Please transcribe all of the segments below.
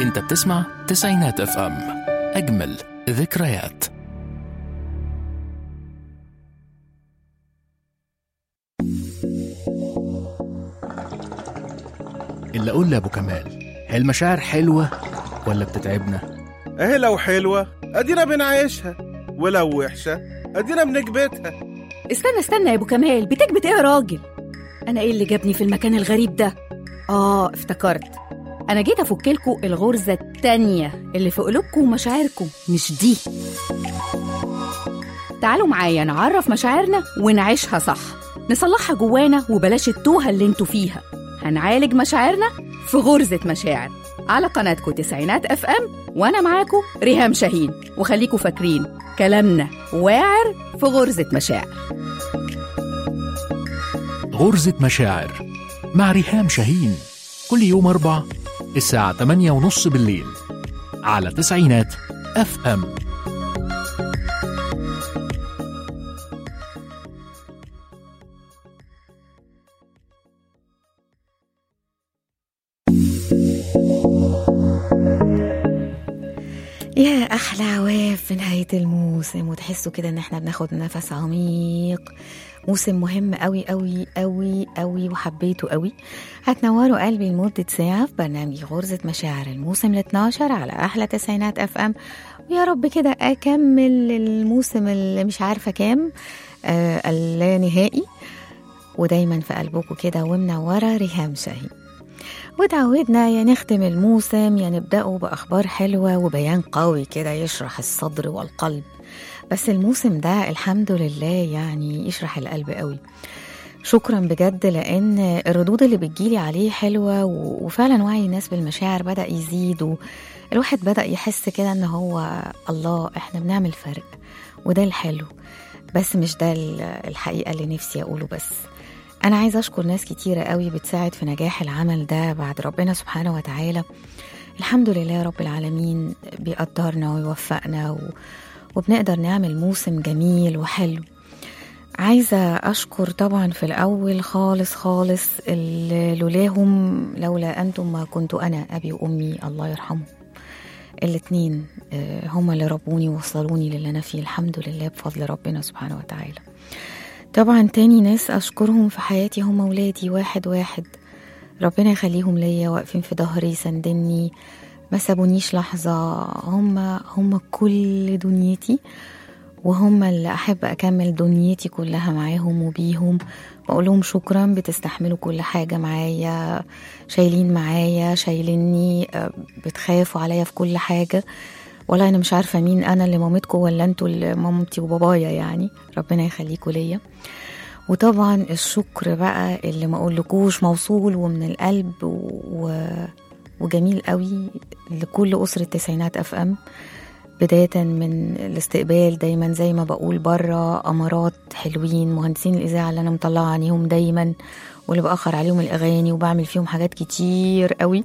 انت بتسمع تسعينات اف ام اجمل ذكريات اللي اقول لابو كمال هي المشاعر حلوه ولا بتتعبنا اهي لو حلوة ادينا بنعيشها ولو وحشة ادينا بنكبتها استنى استنى يا ابو كمال بتكبت ايه يا راجل انا ايه اللي جابني في المكان الغريب ده اه افتكرت انا جيت افكلكوا الغرزه التانية اللي في قلوبكم ومشاعركم مش دي تعالوا معايا نعرف مشاعرنا ونعيشها صح نصلحها جوانا وبلاش التوهه اللي انتوا فيها هنعالج مشاعرنا في غرزه مشاعر على قناتكم تسعينات اف ام وانا معاكم ريهام شاهين وخليكوا فاكرين كلامنا واعر في غرزه مشاعر غرزة مشاعر مع ريهام شاهين كل يوم أربع الساعة 8 ونص بالليل على تسعينات اف ام يا احلى عواف في نهايه الموسم وتحسوا كده ان احنا بناخد نفس عميق موسم مهم قوي قوي قوي قوي وحبيته قوي هتنوروا قلبي لمده ساعه في برنامج غرزه مشاعر الموسم ال 12 على احلى تسعينات اف ام ويا رب كده اكمل الموسم اللي مش عارفه كام آه اللانهائي ودايما في قلبكم كده ومنوره ريهام شاهين وتعودنا يا نختم الموسم يا نبدأه بأخبار حلوة وبيان قوي كده يشرح الصدر والقلب بس الموسم ده الحمد لله يعني يشرح القلب قوي شكرا بجد لأن الردود اللي بتجيلي عليه حلوة و- وفعلا وعي الناس بالمشاعر بدأ يزيد والواحد بدأ يحس كده إن هو الله إحنا بنعمل فرق وده الحلو بس مش ده ال- الحقيقة اللي نفسي أقوله بس أنا عايزة أشكر ناس كتيرة قوي بتساعد في نجاح العمل ده بعد ربنا سبحانه وتعالى الحمد لله رب العالمين بيقدرنا ويوفقنا و... وبنقدر نعمل موسم جميل وحلو عايزة أشكر طبعا في الأول خالص خالص اللي لولاهم لولا أنتم ما كنت أنا أبي وأمي الله يرحمهم الاتنين آه، هما اللي ربوني ووصلوني للي أنا فيه الحمد لله بفضل ربنا سبحانه وتعالى طبعا تاني ناس أشكرهم في حياتي هم ولادي واحد واحد ربنا يخليهم ليا واقفين في ظهري سندني ما سابونيش لحظة هم هم كل دنيتي وهم اللي أحب أكمل دنيتي كلها معاهم وبيهم بقول لهم شكرا بتستحملوا كل حاجة معايا شايلين معايا شايليني آه، بتخافوا عليا في كل حاجة والله أنا مش عارفة مين أنا اللي مامتكم ولا أنتوا اللي مامتي وبابايا يعني ربنا يخليكوا ليا وطبعا الشكر بقى اللي ما اقولكوش موصول ومن القلب و... وجميل قوي لكل أسرة تسعينات اف ام بداية من الاستقبال دايما زي ما بقول بره أمارات حلوين مهندسين الإذاعة اللي أنا مطلعة عليهم دايما واللي بأخر عليهم الأغاني وبعمل فيهم حاجات كتير قوي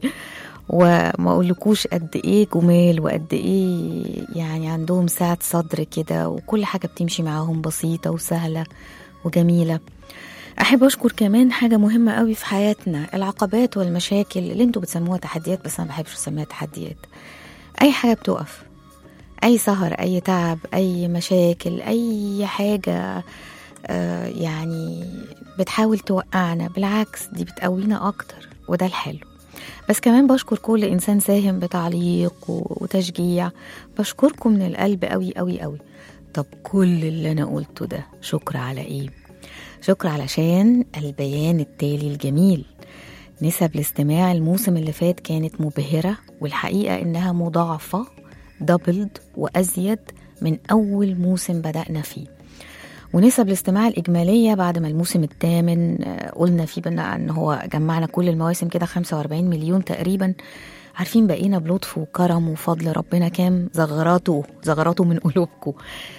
وما اقولكوش قد ايه جمال وقد ايه يعني عندهم سعة صدر كده وكل حاجة بتمشي معاهم بسيطة وسهلة وجميلة أحب أشكر كمان حاجة مهمة قوي في حياتنا العقبات والمشاكل اللي انتوا بتسموها تحديات بس أنا بحبش أسميها تحديات أي حاجة بتقف أي سهر أي تعب أي مشاكل أي حاجة آه، يعني بتحاول توقعنا بالعكس دي بتقوينا أكتر وده الحلو بس كمان بشكر كل إنسان ساهم بتعليق و- وتشجيع بشكركم من القلب قوي قوي قوي طب كل اللي أنا قلته ده شكر على إيه؟ شكر علشان البيان التالي الجميل نسب الاستماع الموسم اللي فات كانت مبهرة والحقيقة إنها مضاعفة دبلد وأزيد من أول موسم بدأنا فيه ونسب الاستماع الإجمالية بعد ما الموسم الثامن آه، قلنا فيه بنا أن هو جمعنا كل المواسم كده 45 مليون تقريبا عارفين بقينا بلطف وكرم وفضل ربنا كام زغراته زغراته من قلوبكم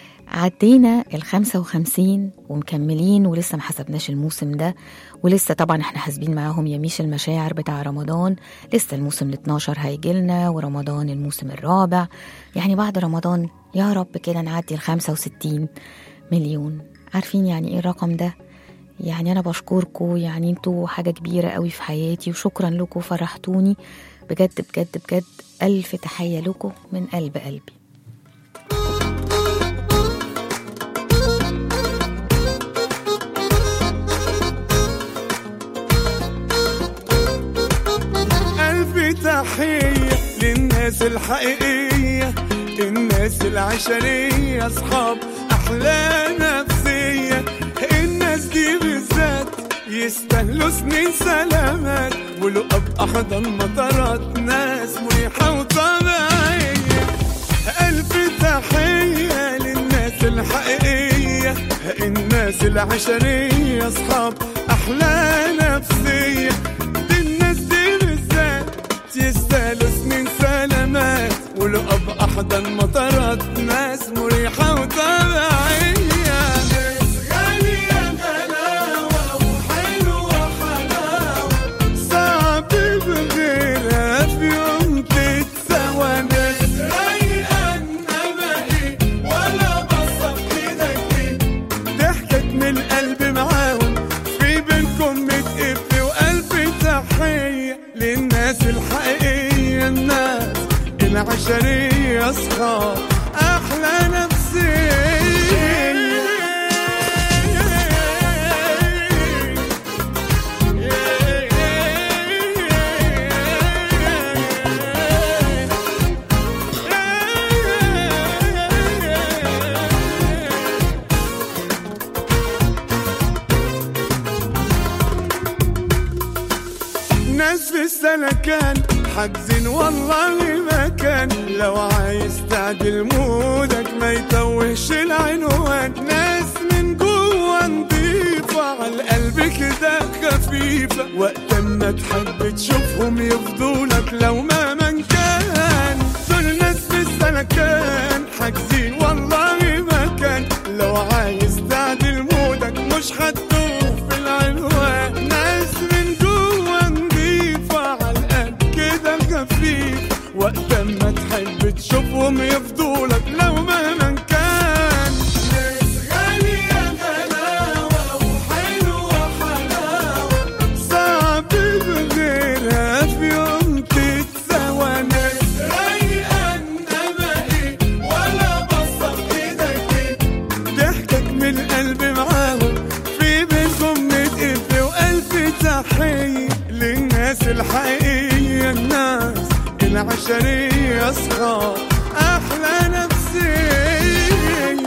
عدينا ال 55 ومكملين ولسه ما حسبناش الموسم ده ولسه طبعا احنا حاسبين معاهم يميش المشاعر بتاع رمضان لسه الموسم ال 12 هيجي لنا ورمضان الموسم الرابع يعني بعد رمضان يا رب كده نعدي ال 65 مليون عارفين يعني ايه الرقم ده يعني انا بشكركم يعني انتوا حاجه كبيره قوي في حياتي وشكرا لكم فرحتوني بجد بجد بجد ألف تحية لكم من قلب قلبي ألف تحية للناس الحقيقية الناس العشرية أصحاب أحلى نفسية الناس دي بالذات يستاهلوا سنين سلامات ولقب أحضن مطارات ناس مريحة وطبيعية ألف تحية للناس الحقيقية الناس العشرية أصحاب أحلى نفسية دي الناس دي بالذات يستاهلوا سنين سلامات ولقب أحضن مطارات ناس مريحة وطبيعية ناس غالية غلاوة وحلوة حلاوة صعب بغيرها في يوم تتسوى ناس رايقة إنما إيه ولا بصة في إيدك إيه ضحكت من القلب معاهم في بينكم متقف وقلب تحية للناس الحقيقية الناس العشرية أصحاب أحلى نفسية ناس في السلكان حاجزين والله مكان لو عايز تعدل مودك ما يتوهش العنوان ناس من جوه نضيفة على القلب كده خفيفة وقت ما تحب تشوفهم يفضولك لو ما من كان دول ناس في السلكان حاجزين والله مكان لو عايز تعدل مودك مش هتدوب في العنوان ناس من جوه نضيفة على القلب كده خفيف وقت ما تحب تشوفهم يفضولك لو مهما كان ناس غالية غلاوة وحلوة حلاوة صعب بغيرها في يوم تتسوى ناس رايقة إنما إيه ولا بصة في إيدك إيه ضحكك من القلب معاهم في بينكم متقف وألف تحية للناس الحقيقية الناس العشرية أصحاب أحلى نفسية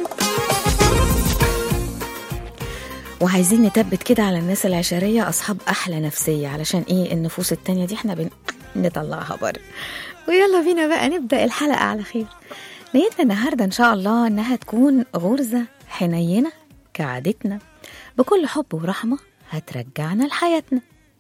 وعايزين نثبت كده على الناس العشرية أصحاب أحلى نفسية علشان إيه النفوس التانية دي إحنا بن... نطلعها بره ويلا بينا بقى نبدأ الحلقة على خير نيتنا النهاردة إن شاء الله إنها تكون غرزة حنينة كعادتنا بكل حب ورحمة هترجعنا لحياتنا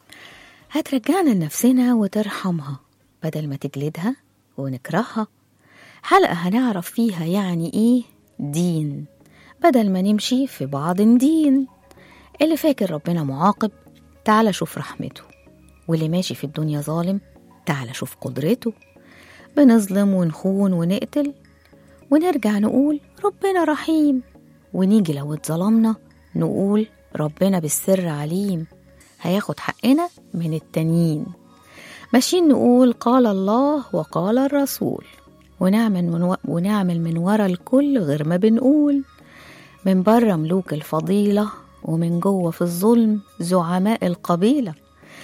هترجعنا لنفسنا وترحمها بدل ما تجلدها ونكرهها حلقة هنعرف فيها يعني إيه دين بدل ما نمشي في بعض دين اللي فاكر ربنا معاقب تعال شوف رحمته واللي ماشي في الدنيا ظالم تعال شوف قدرته بنظلم ونخون ونقتل ونرجع نقول ربنا رحيم ونيجي لو اتظلمنا نقول ربنا بالسر عليم هياخد حقنا من التانيين ماشيين نقول قال الله وقال الرسول ونعمل من, و... ونعمل من ورا الكل غير ما بنقول من بره ملوك الفضيلة ومن جوه في الظلم زعماء القبيلة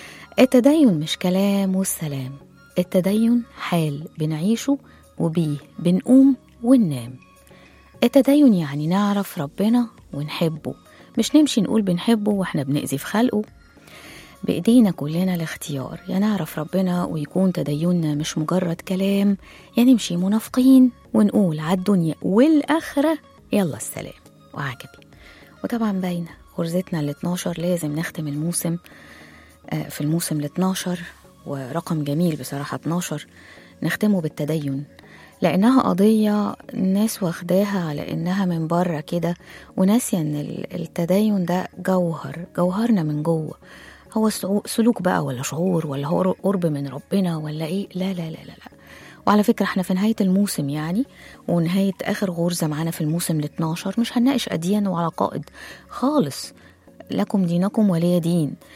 التدين مش كلام والسلام التدين حال بنعيشه وبيه بنقوم وننام التدين يعني نعرف ربنا ونحبه مش نمشي نقول بنحبه واحنا بنأذي في خلقه بإيدينا كلنا الاختيار يا نعرف ربنا ويكون تديننا مش مجرد كلام يا نمشي منافقين ونقول على الدنيا والآخرة يلا السلام وعجبي وطبعا باينة غرزتنا ال 12 لازم نختم الموسم آه، في الموسم ال 12 ورقم جميل بصراحة 12 نختمه بالتدين لأنها قضية الناس واخداها على إنها من بره كده وناسية إن ال- التدين ده جوهر جوهرنا من جوه هو سعو- سلوك بقى ولا شعور ولا هو قرب من ربنا ولا إيه لا لا لا لا, لا. وعلى فكرة احنا في نهاية الموسم يعني ونهاية آخر غرزة معانا في الموسم ال 12 مش هنناقش أديان وعقائد خالص لكم دينكم ولي دين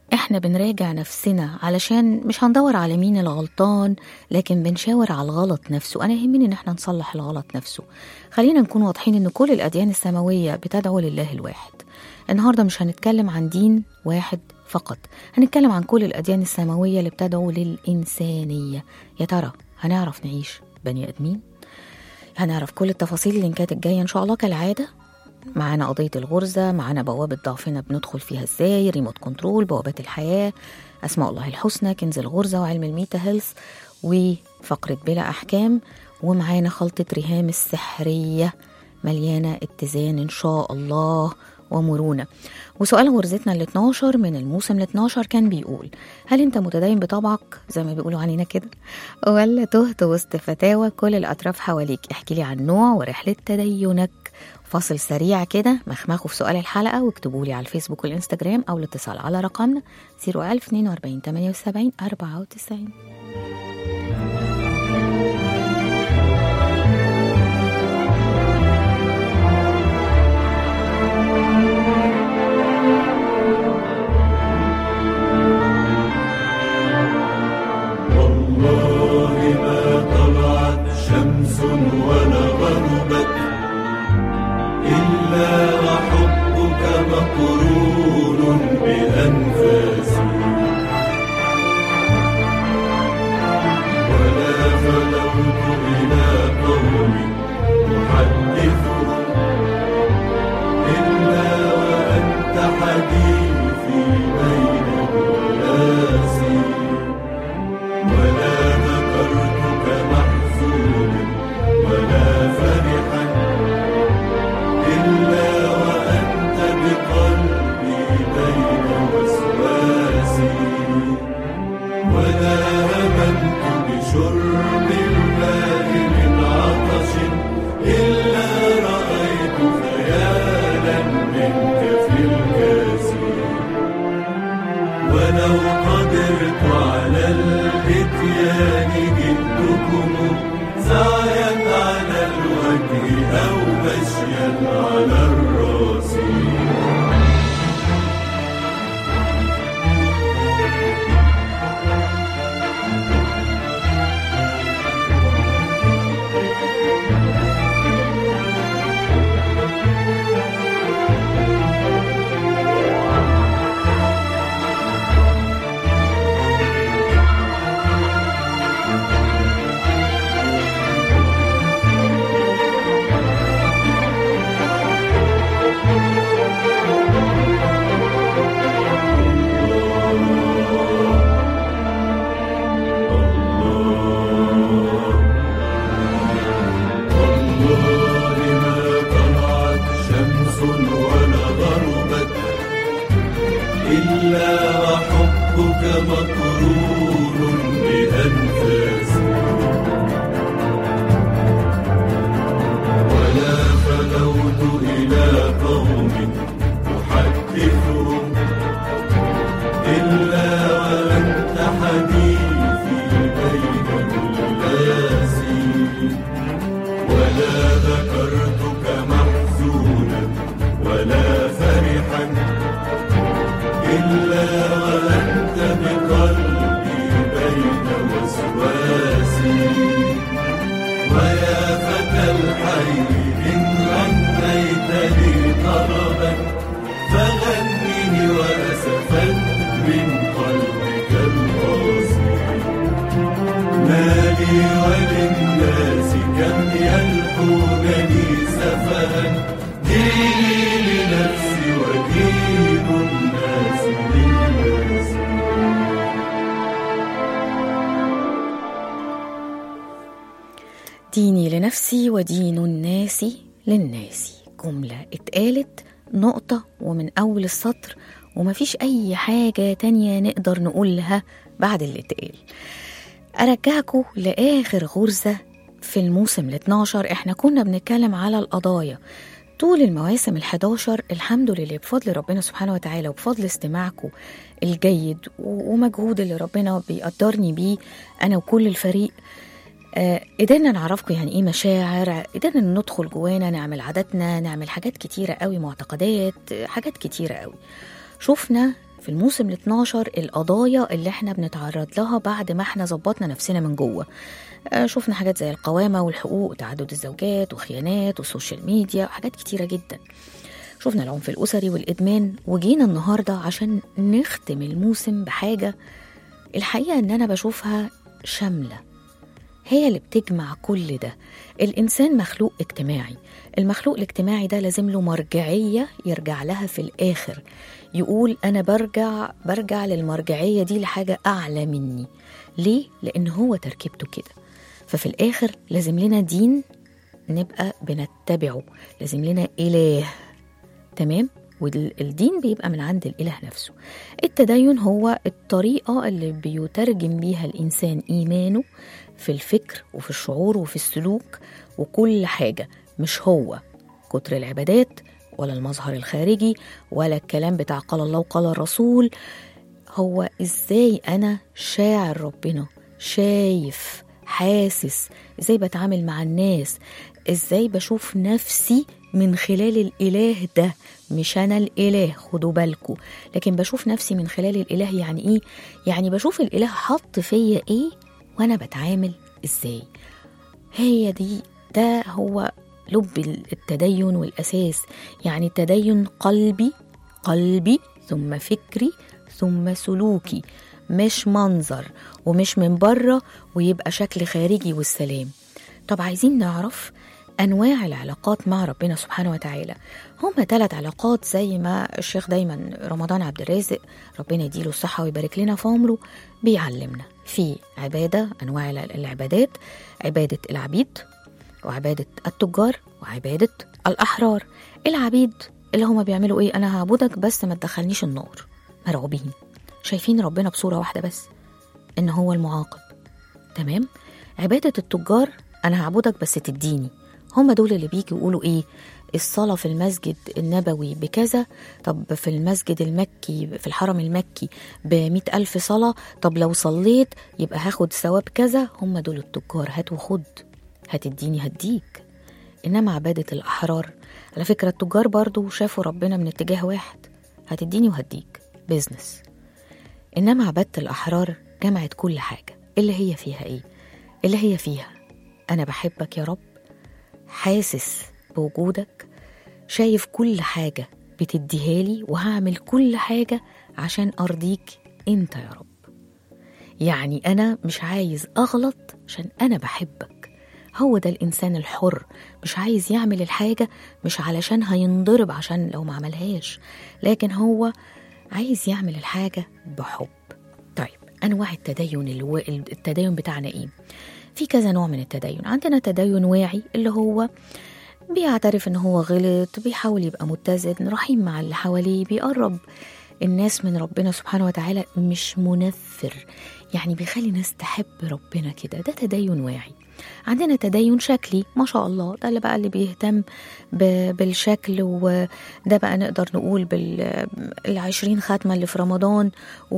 احنا بنراجع نفسنا علشان مش هندور على مين الغلطان لكن بنشاور على الغلط نفسه انا يهمني ان احنا نصلح الغلط نفسه خلينا نكون واضحين ان كل الاديان السماويه بتدعو لله الواحد النهارده مش هنتكلم عن دين واحد فقط هنتكلم عن كل الاديان السماويه اللي بتدعو للانسانيه يا ترى هنعرف نعيش بني ادمين هنعرف كل التفاصيل اللينكات الجايه ان شاء الله كالعاده معانا قضية الغرزة معانا بوابة ضعفنا بندخل فيها ازاي ريموت كنترول بوابات الحياة أسماء الله الحسنى كنز الغرزة وعلم الميتا هيلث وفقرة بلا أحكام ومعانا خلطة ريهام السحرية مليانة اتزان إن شاء الله ومرونة وسؤال غرزتنا ال 12 من الموسم ال 12 كان بيقول هل انت متدين بطبعك زي ما بيقولوا علينا كده ولا تهت وسط فتاوى كل الأطراف حواليك احكي لي عن نوع ورحلة تدينك فاصل سريع كده مخمخوا في سؤال الحلقة واكتبوا لي على الفيسبوك والإنستجرام أو الاتصال على رقمنا 01042 78 94 والله ما طلعت شمس ولا غربت إلا وحبك مقرون بأنفاسي ولا خلوت إلى قوم أحدثهم إلا وأنت حديثي بين الناس ولا ذكرتك محزونا ولا فرحا إلا وأنت بقلبي بين وسواسي ولا هممت بشرب الماء من عطش إلا رأيت خيالا منك في الكاس ولو قدرت على الاتيان جئتكم سعيا على الوجه او مشيا على الراس والله ما طلعت شمس ولا غربت إلا وحبك مقرون بأنفاسي ولا خلوت إلى قوم أحدثهم إلا وأنت حديثي بين الناس ولا ذكرتك محزونا ولا فرحا إلا وأنت بقلبي بين وسواسي ويا فتى الحي إن غنيت لي طربا فغنني وأسفا من قلبك القاسي ما لي وللناس كم يلقونني سفها ديني لنفسي ودين الناس للناس ديني لنفسي ودين الناس للناس جملة اتقالت نقطة ومن أول السطر ومفيش أي حاجة تانية نقدر نقولها بعد اللي اتقال أرجعكم لآخر غرزة في الموسم ال 12 احنا كنا بنتكلم على القضايا طول المواسم ال 11 الحمد لله بفضل ربنا سبحانه وتعالى وبفضل استماعكم الجيد و- ومجهود اللي ربنا بيقدرني بيه أنا وكل الفريق آه، قدرنا نعرفكم يعني ايه مشاعر قدرنا ندخل جوانا نعمل عاداتنا نعمل حاجات كتيرة قوي معتقدات آه، حاجات كتيرة قوي شفنا في الموسم ال 12 القضايا اللي احنا بنتعرض لها بعد ما احنا ظبطنا نفسنا من جوه آه، شفنا حاجات زي القوامة والحقوق وتعدد الزوجات وخيانات والسوشيال ميديا وحاجات كتيرة جدا شفنا العنف الأسري والإدمان وجينا النهاردة عشان نختم الموسم بحاجة الحقيقة إن أنا بشوفها شاملة هي اللي بتجمع كل ده الإنسان مخلوق اجتماعي المخلوق الاجتماعي ده لازم له مرجعية يرجع لها في الآخر يقول أنا برجع برجع للمرجعية دي لحاجة أعلى مني ليه؟ لأن هو تركيبته كده ففي الآخر لازم لنا دين نبقى بنتبعه لازم لنا إله تمام والدين بيبقى من عند الإله نفسه التدين هو الطريقة اللي بيترجم بيها الإنسان إيمانه في الفكر وفي الشعور وفي السلوك وكل حاجة مش هو كتر العبادات ولا المظهر الخارجي ولا الكلام بتاع قال الله وقال الرسول هو ازاي انا شاعر ربنا شايف حاسس ازاي بتعامل مع الناس ازاي بشوف نفسي من خلال الاله ده مش انا الاله خدوا بالكم لكن بشوف نفسي من خلال الاله يعني ايه يعني بشوف الاله حط فيا ايه وانا بتعامل ازاي هي دي ده هو لب التدين والاساس يعني التدين قلبي قلبي ثم فكري ثم سلوكي مش منظر ومش من بره ويبقى شكل خارجي والسلام طب عايزين نعرف انواع العلاقات مع ربنا سبحانه وتعالى هما ثلاث علاقات زي ما الشيخ دايما رمضان عبد الرازق ربنا يديله الصحه ويبارك لنا في عمره بيعلمنا في عباده انواع العبادات عباده العبيد وعباده التجار وعباده الاحرار العبيد اللي هما بيعملوا ايه انا هعبدك بس ما تدخلنيش النار مرعوبين شايفين ربنا بصوره واحده بس ان هو المعاقب تمام عباده التجار انا هعبدك بس تديني هم دول اللي بيجي يقولوا ايه الصلاة في المسجد النبوي بكذا طب في المسجد المكي في الحرم المكي بمئة ألف صلاة طب لو صليت يبقى هاخد ثواب كذا هم دول التجار هات وخد هتديني هديك إنما عبادة الأحرار على فكرة التجار برضو شافوا ربنا من اتجاه واحد هتديني وهديك بيزنس إنما عبادة الأحرار جمعت كل حاجة اللي هي فيها إيه اللي هي فيها أنا بحبك يا رب حاسس بوجودك شايف كل حاجة بتديها لي وهعمل كل حاجة عشان أرضيك أنت يا رب يعني أنا مش عايز أغلط عشان أنا بحبك هو ده الإنسان الحر مش عايز يعمل الحاجة مش علشان هينضرب عشان لو ما عملهاش لكن هو عايز يعمل الحاجة بحب طيب أنواع التدين الو... التدين بتاعنا إيه؟ في كذا نوع من التدين عندنا تدين واعي اللي هو بيعترف ان هو غلط بيحاول يبقى متزن رحيم مع اللي حواليه بيقرب الناس من ربنا سبحانه وتعالى مش منفر يعني بيخلي الناس تحب ربنا كده ده تدين واعي عندنا تدين شكلي ما شاء الله ده اللي بقى اللي بيهتم ب- بالشكل وده بقى نقدر نقول بالعشرين ختمة اللي في رمضان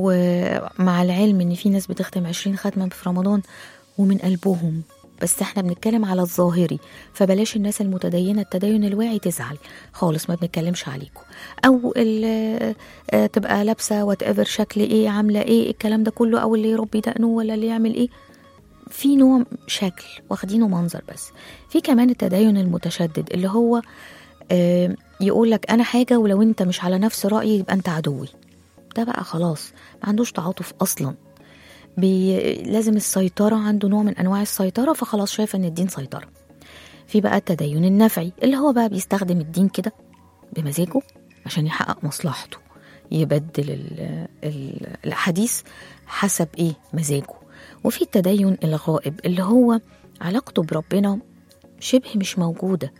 ومع العلم ان في ناس بتختم عشرين ختمة في رمضان ومن قلبهم بس احنا بنتكلم على الظاهري فبلاش الناس المتدينه التدين الواعي تزعل خالص ما بنتكلمش عليكم او ال- آه، تبقى لابسه وات ايفر شكل ايه عامله ايه الكلام ده كله او اللي يربي دقنه ولا اللي يعمل ايه في نوع شكل واخدينه منظر بس في كمان التدين المتشدد اللي هو آه، يقول لك انا حاجه ولو انت مش على نفس رايي يبقى انت عدوي ده بقى خلاص ما عندوش تعاطف اصلا بي... لازم السيطرة عنده نوع من أنواع السيطرة فخلاص شايف إن الدين سيطرة في بقى التدين النفعي اللي هو بقى بيستخدم الدين كده بمزاجه عشان يحقق مصلحته يبدل ال... ال... الأحاديث حسب إيه مزاجه وفي التدين الغائب اللي هو علاقته بربنا شبه مش موجودة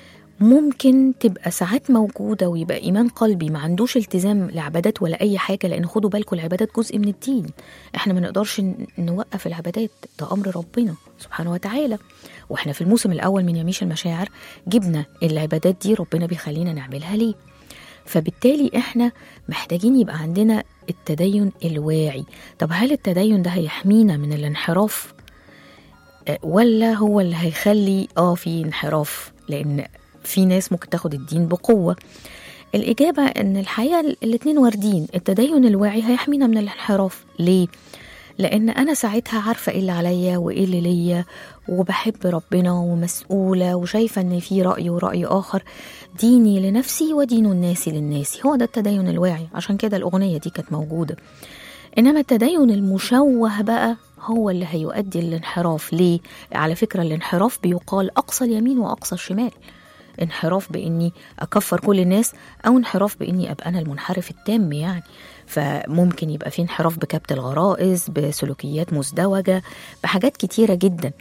ممكن تبقى ساعات موجودة ويبقى إيمان قلبي ما عندوش التزام لعبادات ولا أي حاجة لأن خدوا بالكم العبادات جزء من الدين إحنا ما نقدرش ن- نوقف العبادات ده أمر ربنا سبحانه وتعالى وإحنا في الموسم الأول من يميش المشاعر جبنا العبادات دي ربنا بيخلينا نعملها ليه فبالتالي إحنا محتاجين يبقى عندنا التدين الواعي طب هل التدين ده هيحمينا من الانحراف آه، ولا هو اللي هيخلي اه في انحراف لان في ناس ممكن تاخد الدين بقوه الإجابة إن الحقيقة الاتنين واردين التدين الواعي هيحمينا من الانحراف ليه؟ لأن أنا ساعتها عارفة إيه اللي عليا وإيه اللي ليا وبحب ربنا ومسؤولة وشايفة إن في رأي ورأي آخر ديني لنفسي ودين الناس للناس هو ده التدين الواعي عشان كده الأغنية دي كانت موجودة إنما التدين المشوه بقى هو اللي هيؤدي للانحراف ليه؟ على فكرة الانحراف بيقال أقصى اليمين وأقصى الشمال انحراف بإني أكفر كل الناس أو انحراف بإني أبقى أنا المنحرف التام يعني فممكن يبقى في انحراف بكبت الغرائز بسلوكيات مزدوجة بحاجات كتيرة جدا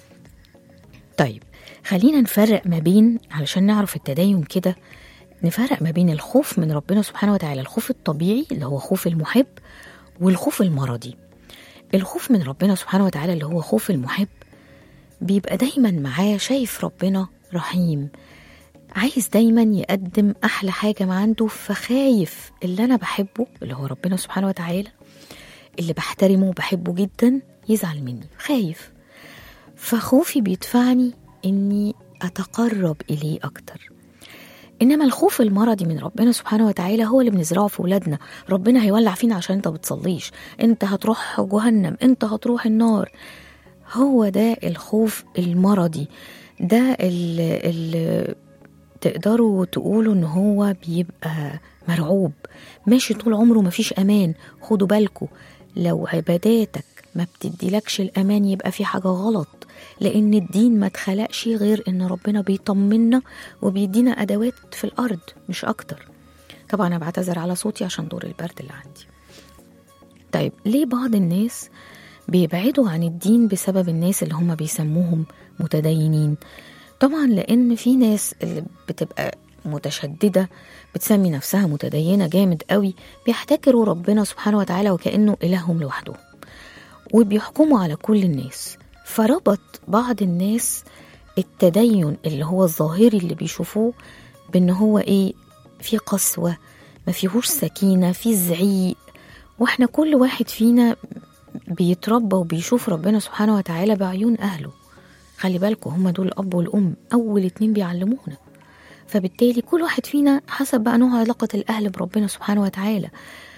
طيب خلينا نفرق ما بين علشان نعرف التدين كده نفرق ما بين الخوف من ربنا سبحانه وتعالى الخوف الطبيعي اللي هو خوف المحب والخوف المرضي الخوف من ربنا سبحانه وتعالى اللي هو خوف المحب بيبقى دايما معاه شايف ربنا رحيم عايز دايما يقدم احلى حاجه ما عنده فخايف اللي انا بحبه اللي هو ربنا سبحانه وتعالى اللي بحترمه وبحبه جدا يزعل مني خايف فخوفي بيدفعني اني اتقرب اليه اكتر انما الخوف المرضي من ربنا سبحانه وتعالى هو اللي بنزرعه في ولادنا ربنا هيولع فينا عشان انت بتصليش انت هتروح جهنم انت هتروح النار هو ده الخوف المرضي ده اللي تقدروا تقولوا ان هو بيبقى مرعوب ماشي طول عمره مفيش امان خدوا بالكوا لو عباداتك ما بتديلكش الامان يبقى في حاجه غلط لان الدين ما اتخلقش غير ان ربنا بيطمنا وبيدينا ادوات في الارض مش اكتر طبعا انا بعتذر على صوتي عشان دور البرد اللي عندي طيب ليه بعض الناس بيبعدوا عن الدين بسبب الناس اللي هم بيسموهم متدينين طبعا لان في ناس اللي بتبقى متشدده بتسمي نفسها متدينه جامد قوي بيحتكروا ربنا سبحانه وتعالى وكانه الههم لوحدهم وبيحكموا على كل الناس فربط بعض الناس التدين اللي هو الظاهري اللي بيشوفوه بان هو ايه في قسوه ما فيهوش سكينه في زعيق واحنا كل واحد فينا بيتربى وبيشوف ربنا سبحانه وتعالى بعيون اهله خلي بالكم هما دول الاب والام اول اتنين بيعلمونا فبالتالي كل واحد فينا حسب بقى نوع علاقة الأهل بربنا سبحانه وتعالى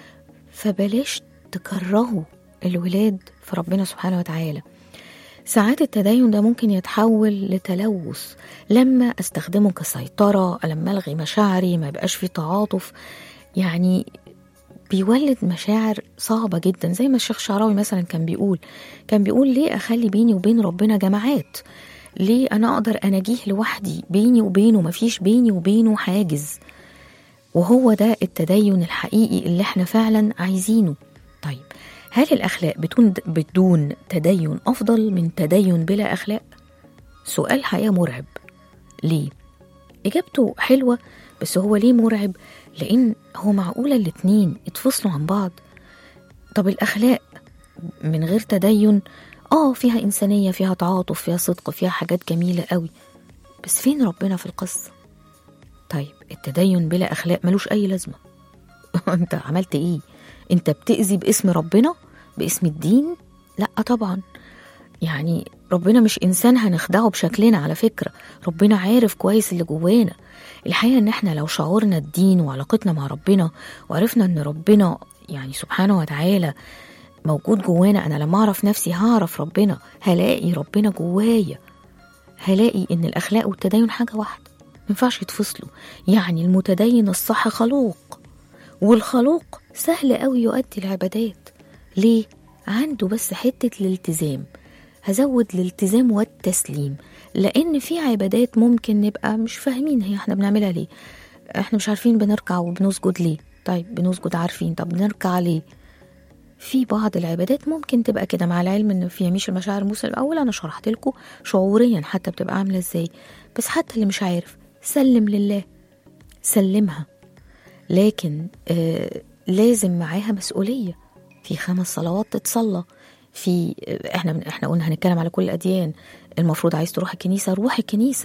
فبلاش تكرهوا الولاد في ربنا سبحانه وتعالى ساعات التدين ده ممكن يتحول لتلوث لما استخدمه كسيطرة لما الغي مشاعري ما يبقاش في تعاطف يعني بيولد مشاعر صعبة جدا زي ما الشيخ شعراوي مثلا كان بيقول كان بيقول ليه أخلي بيني وبين ربنا جماعات ليه أنا أقدر أناجيه لوحدي بيني وبينه مفيش بيني وبينه حاجز وهو ده التدين الحقيقي اللي احنا فعلا عايزينه طيب هل الأخلاق بدون بدون تدين أفضل من تدين بلا أخلاق؟ سؤال حقيقة مرعب ليه؟ إجابته حلوة بس هو ليه مرعب؟ لأن هو معقولة الاتنين يتفصلوا عن بعض طب الأخلاق من غير تدين اه فيها إنسانية فيها تعاطف فيها صدق فيها حاجات جميلة قوي بس فين ربنا في القصة طيب التدين بلا أخلاق ملوش أي لازمة أنت عملت إيه أنت بتأذي باسم ربنا باسم الدين لا طبعا يعني ربنا مش إنسان هنخدعه بشكلنا على فكرة ربنا عارف كويس اللي جوانا الحقيقة إن إحنا لو شعورنا الدين وعلاقتنا مع ربنا وعرفنا إن ربنا يعني سبحانه وتعالى موجود جوانا أنا لما أعرف نفسي هعرف ربنا هلاقي ربنا جوايا هلاقي إن الأخلاق والتدين حاجة واحدة مينفعش يتفصلوا يعني المتدين الصح خلوق والخلوق سهل قوي يؤدي العبادات ليه؟ عنده بس حتة الالتزام هزود الالتزام والتسليم لأن في عبادات ممكن نبقى مش فاهمين هي احنا بنعملها ليه احنا مش عارفين بنركع وبنسجد ليه طيب بنسجد عارفين طب بنركع ليه في بعض العبادات ممكن تبقى كده مع العلم ان في يميش المشاعر موسى الاول انا شرحت لكم شعوريا حتى بتبقى عامله ازاي بس حتى اللي مش عارف سلم لله سلمها لكن آه لازم معاها مسؤوليه في خمس صلوات تتصلى في احنا احنا قلنا هنتكلم على كل الاديان المفروض عايز تروح الكنيسه روح الكنيسه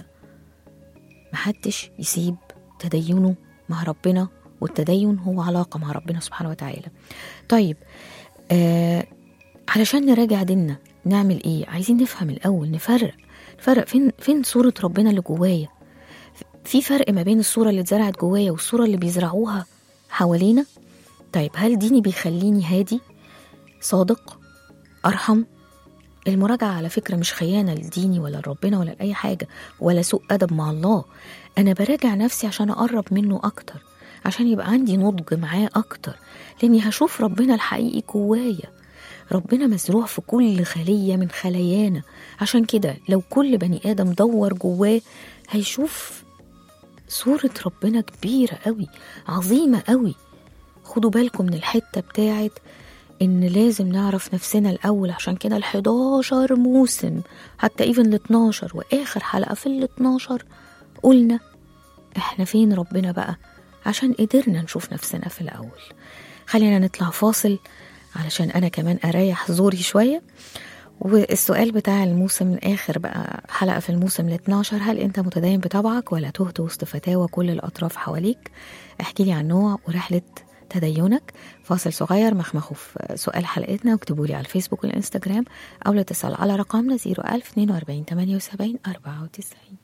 محدش يسيب تدينه مع ربنا والتدين هو علاقه مع ربنا سبحانه وتعالى طيب آه علشان نراجع ديننا نعمل ايه عايزين نفهم الاول نفرق نفرق فين فين صوره ربنا اللي جوايا في فرق ما بين الصورة اللي اتزرعت جوايا والصورة اللي بيزرعوها حوالينا طيب هل ديني بيخليني هادي صادق أرحم المراجعة على فكرة مش خيانة لديني ولا لربنا ولا لأي حاجة ولا سوء أدب مع الله أنا براجع نفسي عشان أقرب منه أكتر عشان يبقى عندي نضج معاه أكتر لأني هشوف ربنا الحقيقي جوايا ربنا مزروع في كل خلية من خلايانا عشان كده لو كل بني آدم دور جواه هيشوف صورة ربنا كبيرة قوي عظيمة قوي خدوا بالكم من الحتة بتاعت إن لازم نعرف نفسنا الأول عشان كده ال11 موسم حتى إيفن ال12 وآخر حلقة في ال12 قلنا إحنا فين ربنا بقى عشان قدرنا نشوف نفسنا في الأول خلينا نطلع فاصل علشان أنا كمان أريح زوري شوية والسؤال بتاع الموسم الآخر بقى حلقة في الموسم ال 12 هل أنت متدين بطبعك ولا تهت وسط فتاوى كل الأطراف حواليك؟ احكي لي عن نوع ورحلة تدينك فاصل صغير مخمخوا في سؤال حلقتنا واكتبوا لي على الفيسبوك والإنستجرام أو الاتصال على رقمنا 01042 78 94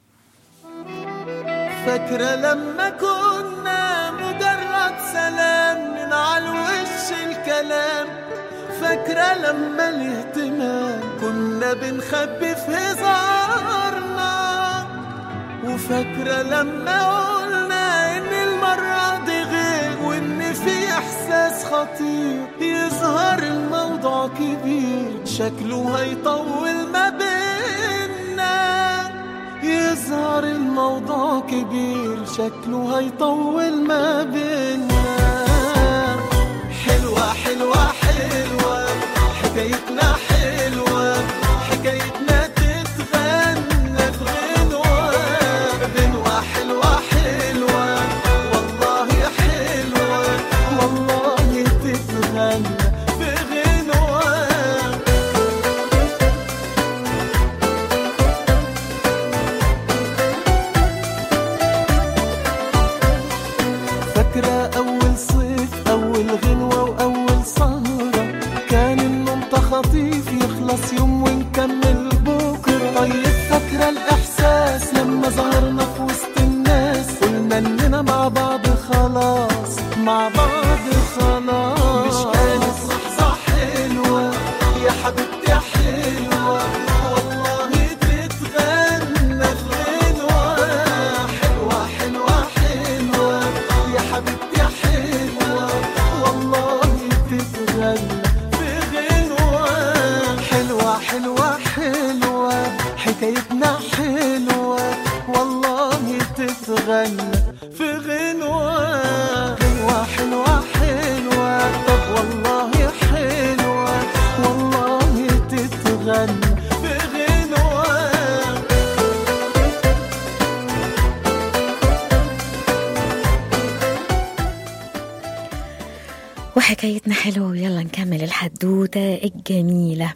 فاكرة لما كنا مجرد سلام من على الوش الكلام فاكرة لما الاهتمام كنا بنخبي في هزارنا وفاكرة لما قلنا إن المرة دي غير وإن في إحساس خطير يظهر الموضوع كبير شكله هيطول ما بينا يظهر الموضوع كبير شكله هيطول ما بينا حلوة حلوة حلوة حكايتنا حلوة حكايتنا تتغنى في غنوة غنوة حلوة حلوة والله حلوة والله تتغنى في غنوة فاكرة أول صيف أول غنوة وأول سهرة كان النوم تخطيف يخلص يوم ونكمل بكرة طيب فاكرة الإحساس لما ظهرنا في وسط الناس قلنا إننا مع بعض خلاص مع بعض خلاص مش كانت لحظة حلوة يا حبيبتي حلوة والله تتغنى الغنوة حلوة حلوة حلوة يا حبيبتي حلوة والله تتغنى في غنوة حلوة حلوة حلوة حكايتنا حلوة والله تتغنى في غنوة غنوة حلوة حلوة طب والله حلوة والله تتغنى في غنوة وحكايتنا حلوة ويلا نكمل الحدوتة الجميلة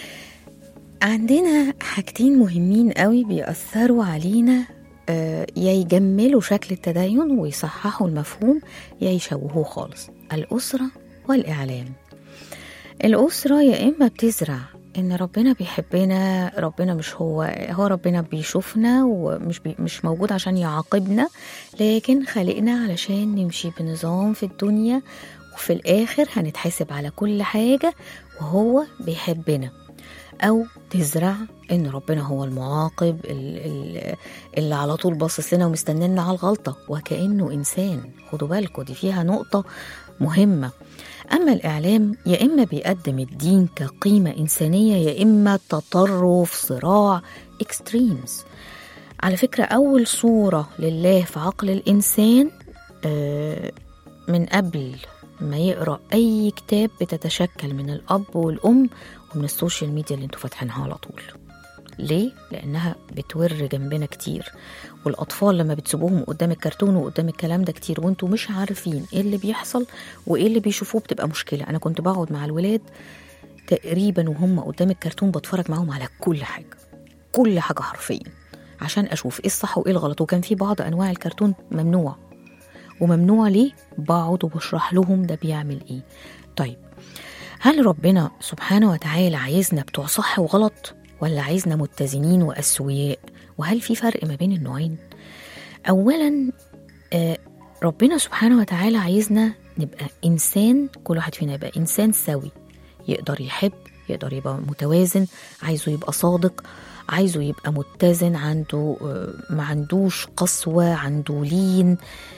عندنا حاجتين مهمين قوي بيأثروا علينا آه، يا يجملوا شكل التدين ويصححوا المفهوم يا يشوهوه خالص الأسرة والإعلام الأسرة يا إما بتزرع إن ربنا بيحبنا ربنا مش هو هو ربنا بيشوفنا ومش بي مش موجود عشان يعاقبنا لكن خلقنا علشان نمشي بنظام في الدنيا وفي الآخر هنتحاسب على كل حاجة وهو بيحبنا أو تزرع إن ربنا هو المعاقب ال- ال- اللي على طول باصص لنا ومستنينا على الغلطة وكأنه إنسان خدوا بالكم دي فيها نقطة مهمة أما الإعلام يا إما بيقدم الدين كقيمة إنسانية يا إما تطرف صراع إكستريمز على فكرة أول صورة لله في عقل الإنسان آه، من قبل ما يقرأ أي كتاب بتتشكل من الأب والأم ومن السوشيال ميديا اللي انتوا فاتحينها على طول ليه؟ لأنها بتور جنبنا كتير والأطفال لما بتسيبوهم قدام الكرتون وقدام الكلام ده كتير وانتوا مش عارفين ايه اللي بيحصل وايه اللي بيشوفوه بتبقى مشكلة أنا كنت بقعد مع الولاد تقريبا وهم قدام الكرتون بتفرج معاهم على كل حاجة كل حاجة حرفيا عشان أشوف ايه الصح وايه الغلط وكان في بعض أنواع الكرتون ممنوع وممنوع ليه بقعد وبشرح لهم ده بيعمل ايه طيب هل ربنا سبحانه وتعالى عايزنا بتوع صح وغلط ولا عايزنا متزنين وأسوياء وهل في فرق ما بين النوعين اولا آه، ربنا سبحانه وتعالى عايزنا نبقى انسان كل واحد فينا يبقى انسان سوي يقدر يحب يقدر يبقى متوازن عايزه يبقى صادق عايزه يبقى متزن عنده آه، ما عندوش قسوة عنده لين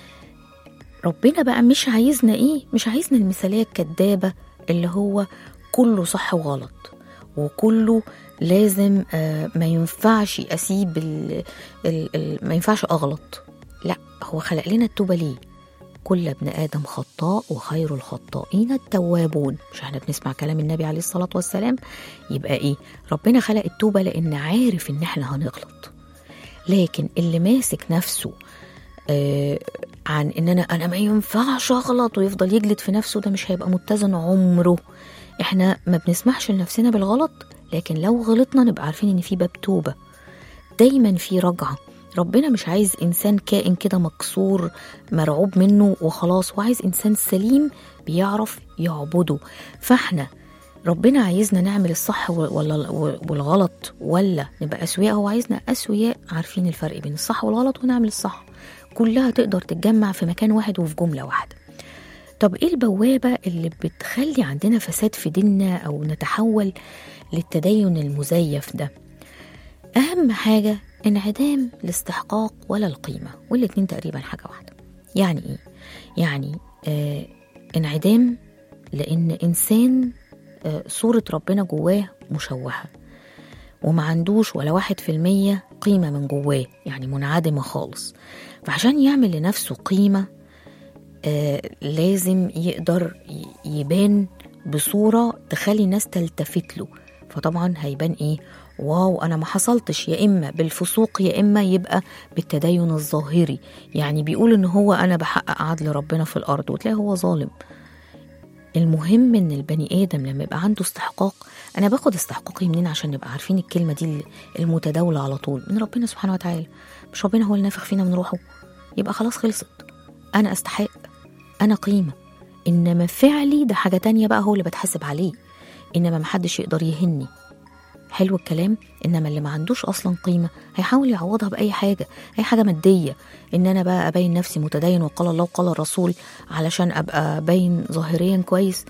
ربنا بقى مش عايزنا ايه مش عايزنا المثالية الكدابة اللي هو كله صح وغلط وكله لازم آه، ما ينفعش اسيب ال ال ال ما ينفعش اغلط لا هو خلق لنا التوبة ليه كل ابن ادم خطاء وخير الخطائين التوابون مش احنا بنسمع كلام النبي عليه الصلاة والسلام يبقى ايه ربنا خلق التوبة لان عارف ان احنا هنغلط لكن اللي ماسك نفسه آه عن ان انا انا ما ينفعش اغلط ويفضل يجلد في نفسه ده مش هيبقى متزن عمره احنا ما بنسمحش لنفسنا بالغلط لكن لو غلطنا نبقى عارفين ان في باب توبه دايما في رجعه ربنا مش عايز انسان كائن كده مكسور مرعوب منه وخلاص هو عايز انسان سليم بيعرف يعبده فاحنا ربنا عايزنا نعمل الصح ولا والغلط ولا نبقى اسوياء هو عايزنا اسوياء عارفين الفرق بين الصح والغلط ونعمل الصح كلها تقدر تتجمع في مكان واحد وفي جمله واحده طب ايه البوابه اللي بتخلي عندنا فساد في ديننا او نتحول للتدين المزيف ده اهم حاجه انعدام الاستحقاق ولا القيمه والاتنين تقريبا حاجه واحده يعني ايه يعني آه انعدام لان انسان آه صوره ربنا جواه مشوهه وما عندوش ولا واحد في المية قيمة من جواه يعني منعدمة خالص فعشان يعمل لنفسه قيمة آه لازم يقدر يبان بصورة تخلي الناس تلتفت له فطبعا هيبان ايه واو انا ما حصلتش يا اما بالفسوق يا اما يبقى بالتدين الظاهري يعني بيقول ان هو انا بحقق عدل ربنا في الارض وتلاقي هو ظالم المهم ان البني ادم لما يبقى عنده استحقاق انا باخد استحقاقي منين عشان نبقى عارفين الكلمه دي المتداوله على طول من ربنا سبحانه وتعالى مش ربنا هو اللي نافخ فينا من روحه يبقى خلاص خلصت انا استحق انا قيمه انما فعلي ده حاجه تانية بقى هو اللي بتحاسب عليه انما محدش يقدر يهني حلو الكلام انما اللي ما عندوش اصلا قيمه هيحاول يعوضها باي حاجه اي حاجه ماديه ان انا بقى ابين نفسي متدين وقال الله وقال الرسول علشان ابقى باين ظاهريا كويس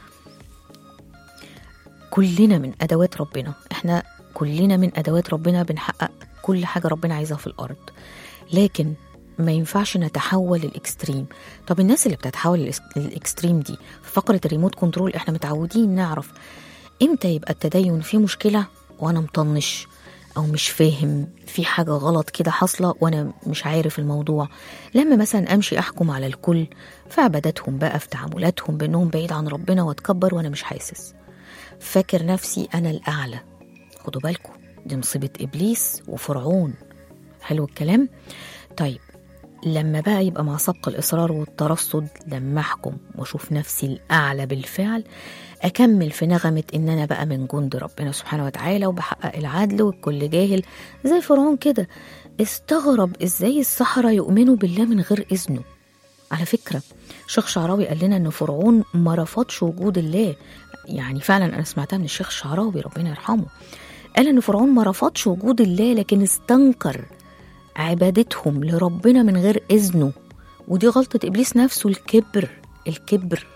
كلنا من ادوات ربنا احنا كلنا من ادوات ربنا بنحقق كل حاجه ربنا عايزها في الارض لكن ما ينفعش نتحول للاكستريم طب الناس اللي بتتحول للاكستريم دي في فقره الريموت كنترول احنا متعودين نعرف امتى يبقى التدين فيه مشكله وانا مطنش او مش فاهم في حاجه غلط كده حاصله وانا مش عارف الموضوع لما مثلا امشي احكم على الكل في عباداتهم بقى في تعاملاتهم بانهم بعيد عن ربنا واتكبر وانا مش حاسس فاكر نفسي انا الاعلى خدوا بالكم دي مصيبه ابليس وفرعون حلو الكلام طيب لما بقى يبقى مع سبق الإصرار والترصد لما أحكم وأشوف نفسي الأعلى بالفعل أكمل في نغمة إن أنا بقى من جند ربنا سبحانه وتعالى وبحقق العدل والكل جاهل زي فرعون كده استغرب إزاي السحرة يؤمنوا بالله من غير إذنه على فكرة شيخ شعراوي قال لنا إن فرعون ما رفضش وجود الله يعني فعلا أنا سمعتها من الشيخ شعراوي ربنا يرحمه قال إن فرعون ما رفضش وجود الله لكن استنكر عبادتهم لربنا من غير إذنه ودي غلطة إبليس نفسه الكبر الكبر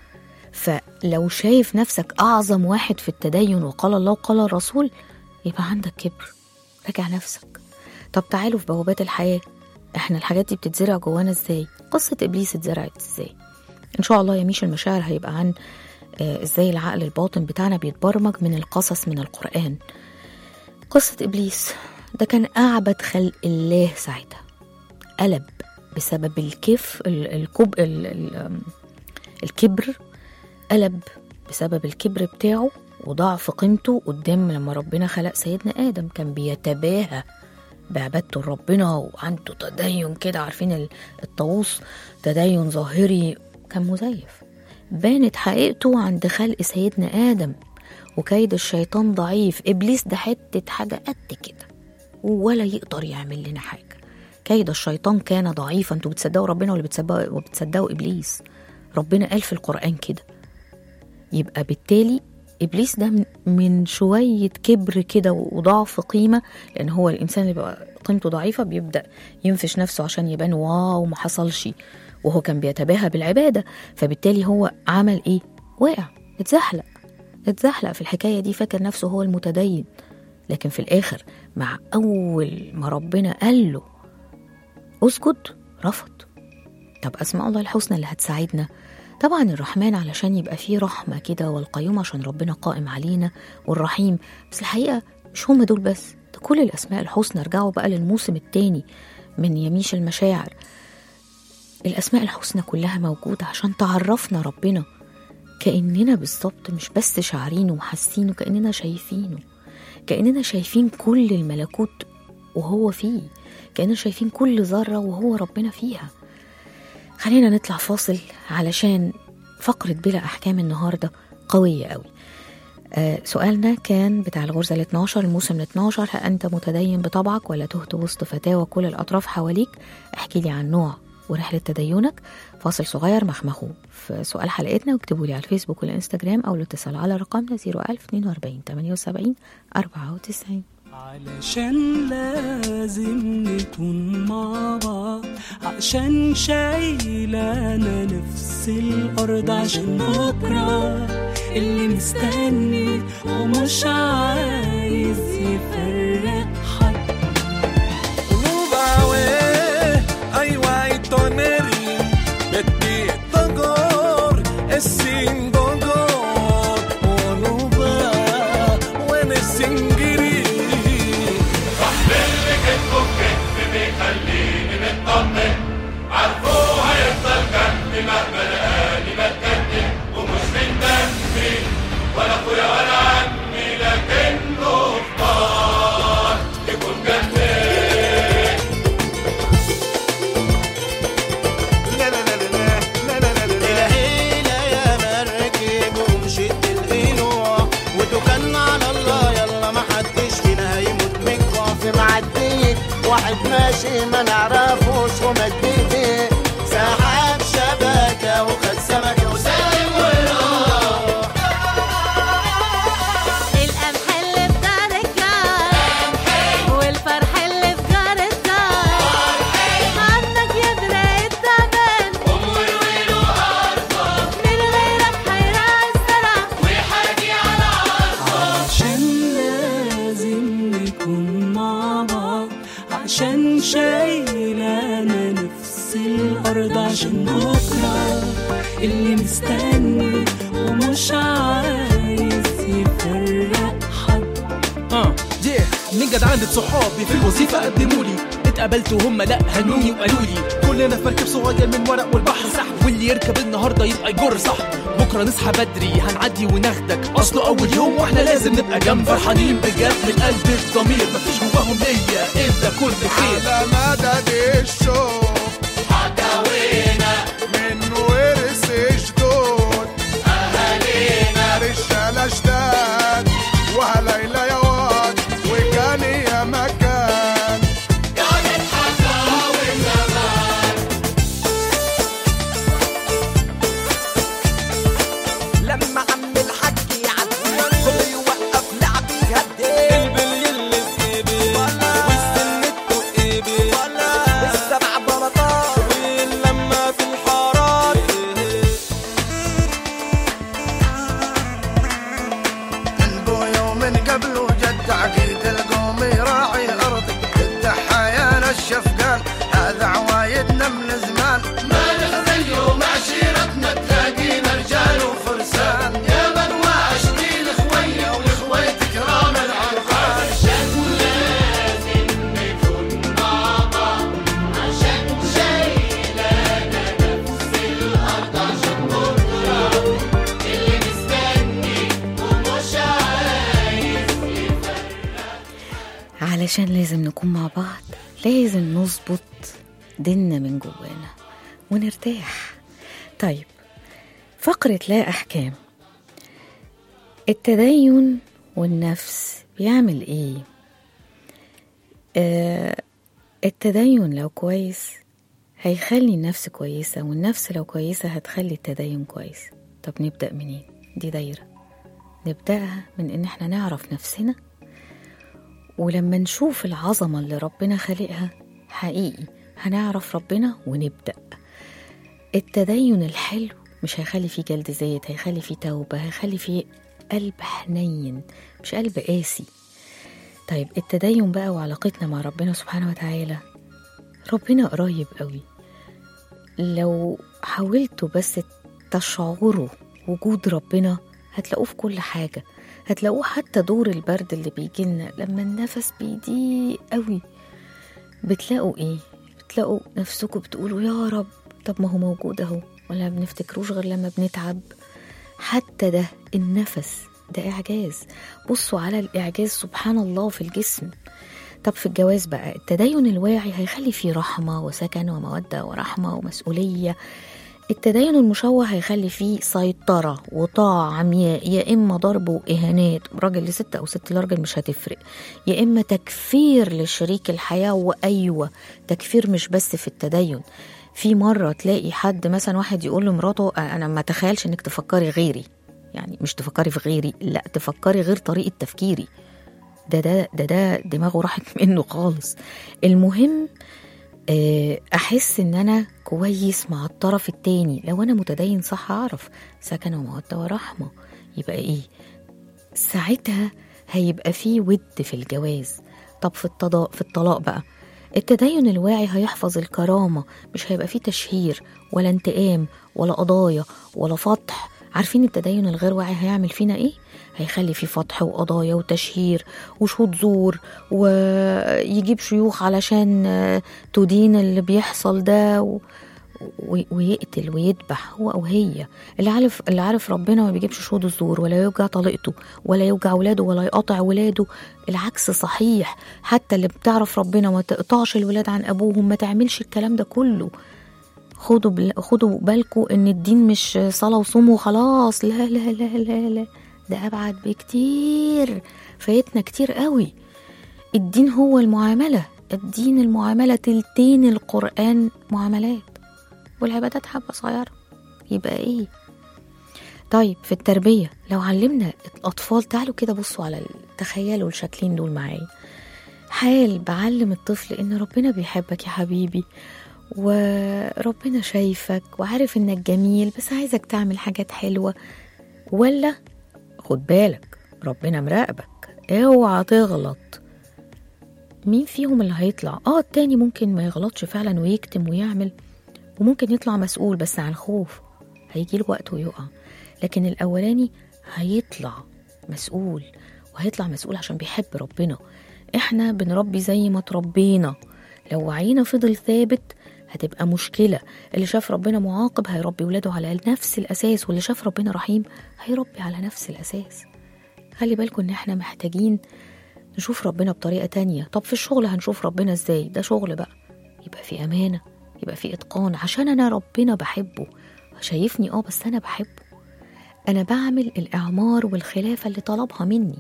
فلو شايف نفسك أعظم واحد في التدين وقال الله وقال الرسول يبقى عندك كبر راجع نفسك طب تعالوا في بوابات الحياة احنا الحاجات دي بتتزرع جوانا ازاي قصة إبليس اتزرعت ازاي إن شاء الله يا ميش المشاعر هيبقى عن آه ازاي العقل الباطن بتاعنا بيتبرمج من القصص من القرآن قصة إبليس ده كان أعبد خلق الله ساعتها قلب بسبب الكيف الكب الكبر قلب بسبب الكبر بتاعه وضعف قيمته قدام لما ربنا خلق سيدنا آدم كان بيتباهى بعبادته لربنا وعنده تدين كده عارفين الطاووس تدين ظاهري كان مزيف بانت حقيقته عند خلق سيدنا آدم وكيد الشيطان ضعيف إبليس ده حتة حاجة قد كده ولا يقدر يعمل لنا حاجه كيد الشيطان كان ضعيفا انتوا بتصدقوا ربنا ولا بتصدقوا وبتصدقوا ابليس ربنا قال في القران كده يبقى بالتالي ابليس ده من- من شويه كبر كده وضعف قيمه لان هو الانسان اللي بيبقى قيمته ضعيفه بيبدا ينفش نفسه عشان يبان واو ما حصلش وهو كان بيتباهى بالعباده فبالتالي هو عمل ايه وقع اتزحلق اتزحلق في الحكايه دي فاكر نفسه هو المتدين لكن في الاخر مع اول ما ربنا قال له اسجد رفض طب اسماء الله الحسنى اللي هتساعدنا طبعا الرحمن علشان يبقى فيه رحمه كده والقيوم عشان ربنا قائم علينا والرحيم بس الحقيقه مش هم دول بس ده كل الاسماء الحسنى ارجعوا بقى للموسم التاني من يميش المشاعر الاسماء الحسنى كلها موجوده عشان تعرفنا ربنا كاننا بالظبط مش بس شاعرينه وحاسينه كاننا شايفينه كاننا شايفين كل الملكوت وهو فيه كاننا شايفين كل ذره وهو ربنا فيها خلينا نطلع فاصل علشان فقرة بلا أحكام النهاردة قوية قوي آه سؤالنا كان بتاع الغرزة ال 12 الموسم ال 12 هل أنت متدين بطبعك ولا تهت وسط فتاوى كل الأطراف حواليك احكي لي عن نوع ورحلة تدينك فاصل صغير مخمخو في سؤال حلقتنا واكتبوا لي على الفيسبوك والإنستجرام أو الاتصال على رقمنا 01042 78 94 علشان لازم نكون مع بعض عشان شايلانا نفس الأرض عشان بكرة اللي مستني ومش عايز يفرق حد Nubawe, aywa itoneri, beti togor, esin gogor, onuba, wen esingiri. لا لا لا لا لا لا لا لا الهيلة يا مركب ومشيت القنوع وتوكلنا على الله يلا ما حدش فينا هيموت من خوف معدي واحد ماشي ما نعرفوش ومد ايديه سحب شبكة وخد سمكة وسلم وراح القمح اللي في دار الجار والفرح اللي في جار الدار عنك يدرى التمن من غيرك هيرعى الزرع عشان لازم نكون مع بعض عشان شايلانا نفس الأرض عشان بكرة اللي مستني ومش عايز يفرق حد اه yeah. من جدعانة صحابي في الوظيفة قدموا لي اتقابلت وهم لا هنوني وقالوا لي كلنا في مركب صغير من ورق والبحر سحب واللي يركب النهارده يبقى يجر صح بكره نصحى بدري هنعدي وناخدك اصله اول يوم واحنا لازم نبقى جنب فرحانين بجد من قلب الضمير مفيش جواهم نية الا كل خير على مدد الشوق حكاوينا من ورث جدود أهالينا رجالة جداد وهليلة يا واد وكان يا مكان كانت حكاوي زمان لما عم الحاج يعدي كل يوقف لعبي يهدي البلي اللي في جيبي والسن التقيبي السبع بلاطات واللمة في الحارات البويا ومن قبله جد عقيد القوم يراعي ارضي الدحايا الشفقان هذا عوايدنا من زمان ما نحزن يوم عشيرتنا تلاقينا رجال وفرسان يا من وعشتي الاخوية والاخويت كرام العرفان علشان لازم نكون مع بعض لازم نظبط ديننا من جوانا ونرتاح طيب فقرة لا أحكام التدين والنفس بيعمل ايه آه التدين لو كويس هيخلي النفس كويسة والنفس لو كويسة هتخلي التدين كويس طب نبدأ منين دي دايرة نبدأها من إن احنا نعرف نفسنا ولما نشوف العظمة اللي ربنا خالقها حقيقي هنعرف ربنا ونبدأ التدين الحلو مش هيخلي فيه جلد ذات هيخلي فيه توبة هيخلي فيه قلب حنين مش قلب قاسي طيب التدين بقى وعلاقتنا مع ربنا سبحانه وتعالى ربنا قريب قوي لو حاولتوا بس تشعروا وجود ربنا هتلاقوه في كل حاجة هتلاقوه حتى دور البرد اللي بيجيلنا لما النفس بيضيق قوي بتلاقوا ايه بتلاقوا نفسكم بتقولوا يا رب طب ما هو موجود اهو ولا بنفتكروش غير لما بنتعب حتى ده النفس ده إعجاز بصوا على الإعجاز سبحان الله في الجسم طب في الجواز بقى التدين الواعي هيخلي فيه رحمة وسكن ومودة ورحمة ومسؤولية التدين المشوه هيخلي فيه سيطرة وطاعة عمياء يا إما ضرب وإهانات راجل لست أو ست لراجل مش هتفرق يا إما تكفير لشريك الحياة وأيوة تكفير مش بس في التدين في مرة تلاقي حد مثلا واحد يقول لمراته أنا ما تخيلش إنك تفكري غيري يعني مش تفكري في غيري لا تفكري غير طريقة تفكيري ده ده ده ده دماغه راحت منه خالص المهم آه، احس ان انا كويس مع الطرف التاني لو انا متدين صح اعرف سكن ومودة ورحمة يبقى ايه ساعتها هيبقى فيه ود في الجواز طب في الطلاق في الطلاق بقى التدين الواعي هيحفظ الكرامة مش هيبقى فيه تشهير ولا انتقام ولا قضايا ولا فتح عارفين التدين الغير واعي هيعمل فينا ايه هيخلي فيه فتح وقضايا وتشهير وشهود زور ويجيب شيوخ علشان آه، تدين اللي بيحصل ده و... و- ويقتل ويذبح هو او هي اللي عارف اللي عارف ربنا ما بيجيبش شهود الزور ولا يوجع طليقته ولا يوجع ولاده ولا يقطع ولاده العكس صحيح حتى اللي بتعرف ربنا ما تقطعش الولاد عن ابوهم ما تعملش الكلام ده كله خدوا بل... خدوا بالكم ان الدين مش صلاه وصوم وخلاص لا لا لا لا لا ده ابعد بكتير فايتنا كتير قوي الدين هو المعامله الدين المعامله تلتين القران معاملات والعبادات حبه صغيره يبقى ايه طيب في التربيه لو علمنا الاطفال تعالوا كده بصوا على ال- تخيلوا الشكلين دول معايا حال بعلم الطفل ان ربنا بيحبك يا حبيبي وربنا شايفك وعارف انك جميل بس عايزك تعمل حاجات حلوة ولا خد بالك ربنا مراقبك اوعى تغلط مين فيهم اللي هيطلع اه التاني ممكن ما يغلطش فعلا ويكتم ويعمل وممكن يطلع مسؤول بس عن خوف هيجيله وقت ويقع لكن الاولاني هيطلع مسؤول وهيطلع مسؤول عشان بيحب ربنا احنا بنربي زي ما تربينا لو وعينا فضل ثابت هتبقى مشكلة اللي شاف ربنا معاقب هيربي ولاده على نفس الأساس واللي شاف ربنا رحيم هيربي على نفس الأساس خلي بالكم إن إحنا محتاجين نشوف ربنا بطريقة تانية طب في الشغل هنشوف ربنا إزاي ده شغل بقى يبقى في أمانة يبقى في إتقان عشان أنا ربنا بحبه شايفني اه بس أنا بحبه أنا بعمل الإعمار والخلافة اللي طلبها مني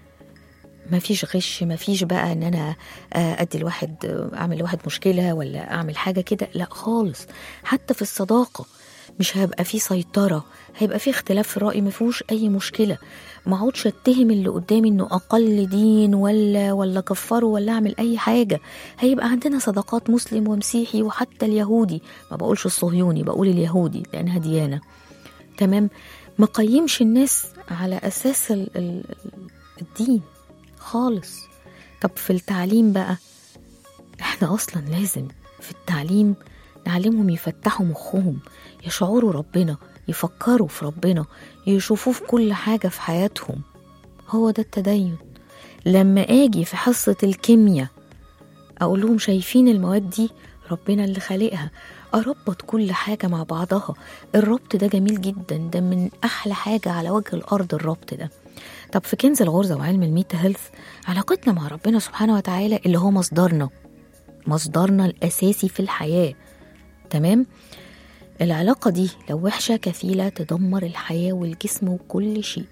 ما فيش غش ما فيش بقى ان انا آه، ادي الواحد آه، اعمل لواحد مشكله ولا اعمل حاجه كده لا خالص حتى في الصداقه مش هيبقى في سيطره هيبقى في اختلاف في الراي ما فيهوش اي مشكله ما اقعدش اتهم اللي قدامي انه اقل دين ولا ولا كفره ولا اعمل اي حاجه هيبقى عندنا صداقات مسلم ومسيحي وحتى اليهودي ما بقولش الصهيوني بقول اليهودي لانها ديانه تمام ما قيمش الناس على اساس ال- ال- الدين خالص طب في التعليم بقى احنا اصلا لازم في التعليم نعلمهم يفتحوا مخهم يشعروا ربنا يفكروا في ربنا يشوفوه في كل حاجة في حياتهم هو ده التدين لما اجي في حصة الكيمياء اقول لهم شايفين المواد دي ربنا اللي خالقها اربط كل حاجة مع بعضها الربط ده جميل جدا ده من احلى حاجة على وجه الارض الربط ده طب في كنز الغرزة وعلم الميتا هيلث علاقتنا مع ربنا سبحانه وتعالى اللي هو مصدرنا مصدرنا الأساسي في الحياة تمام العلاقة دي لو وحشة كفيلة تدمر الحياة والجسم وكل شيء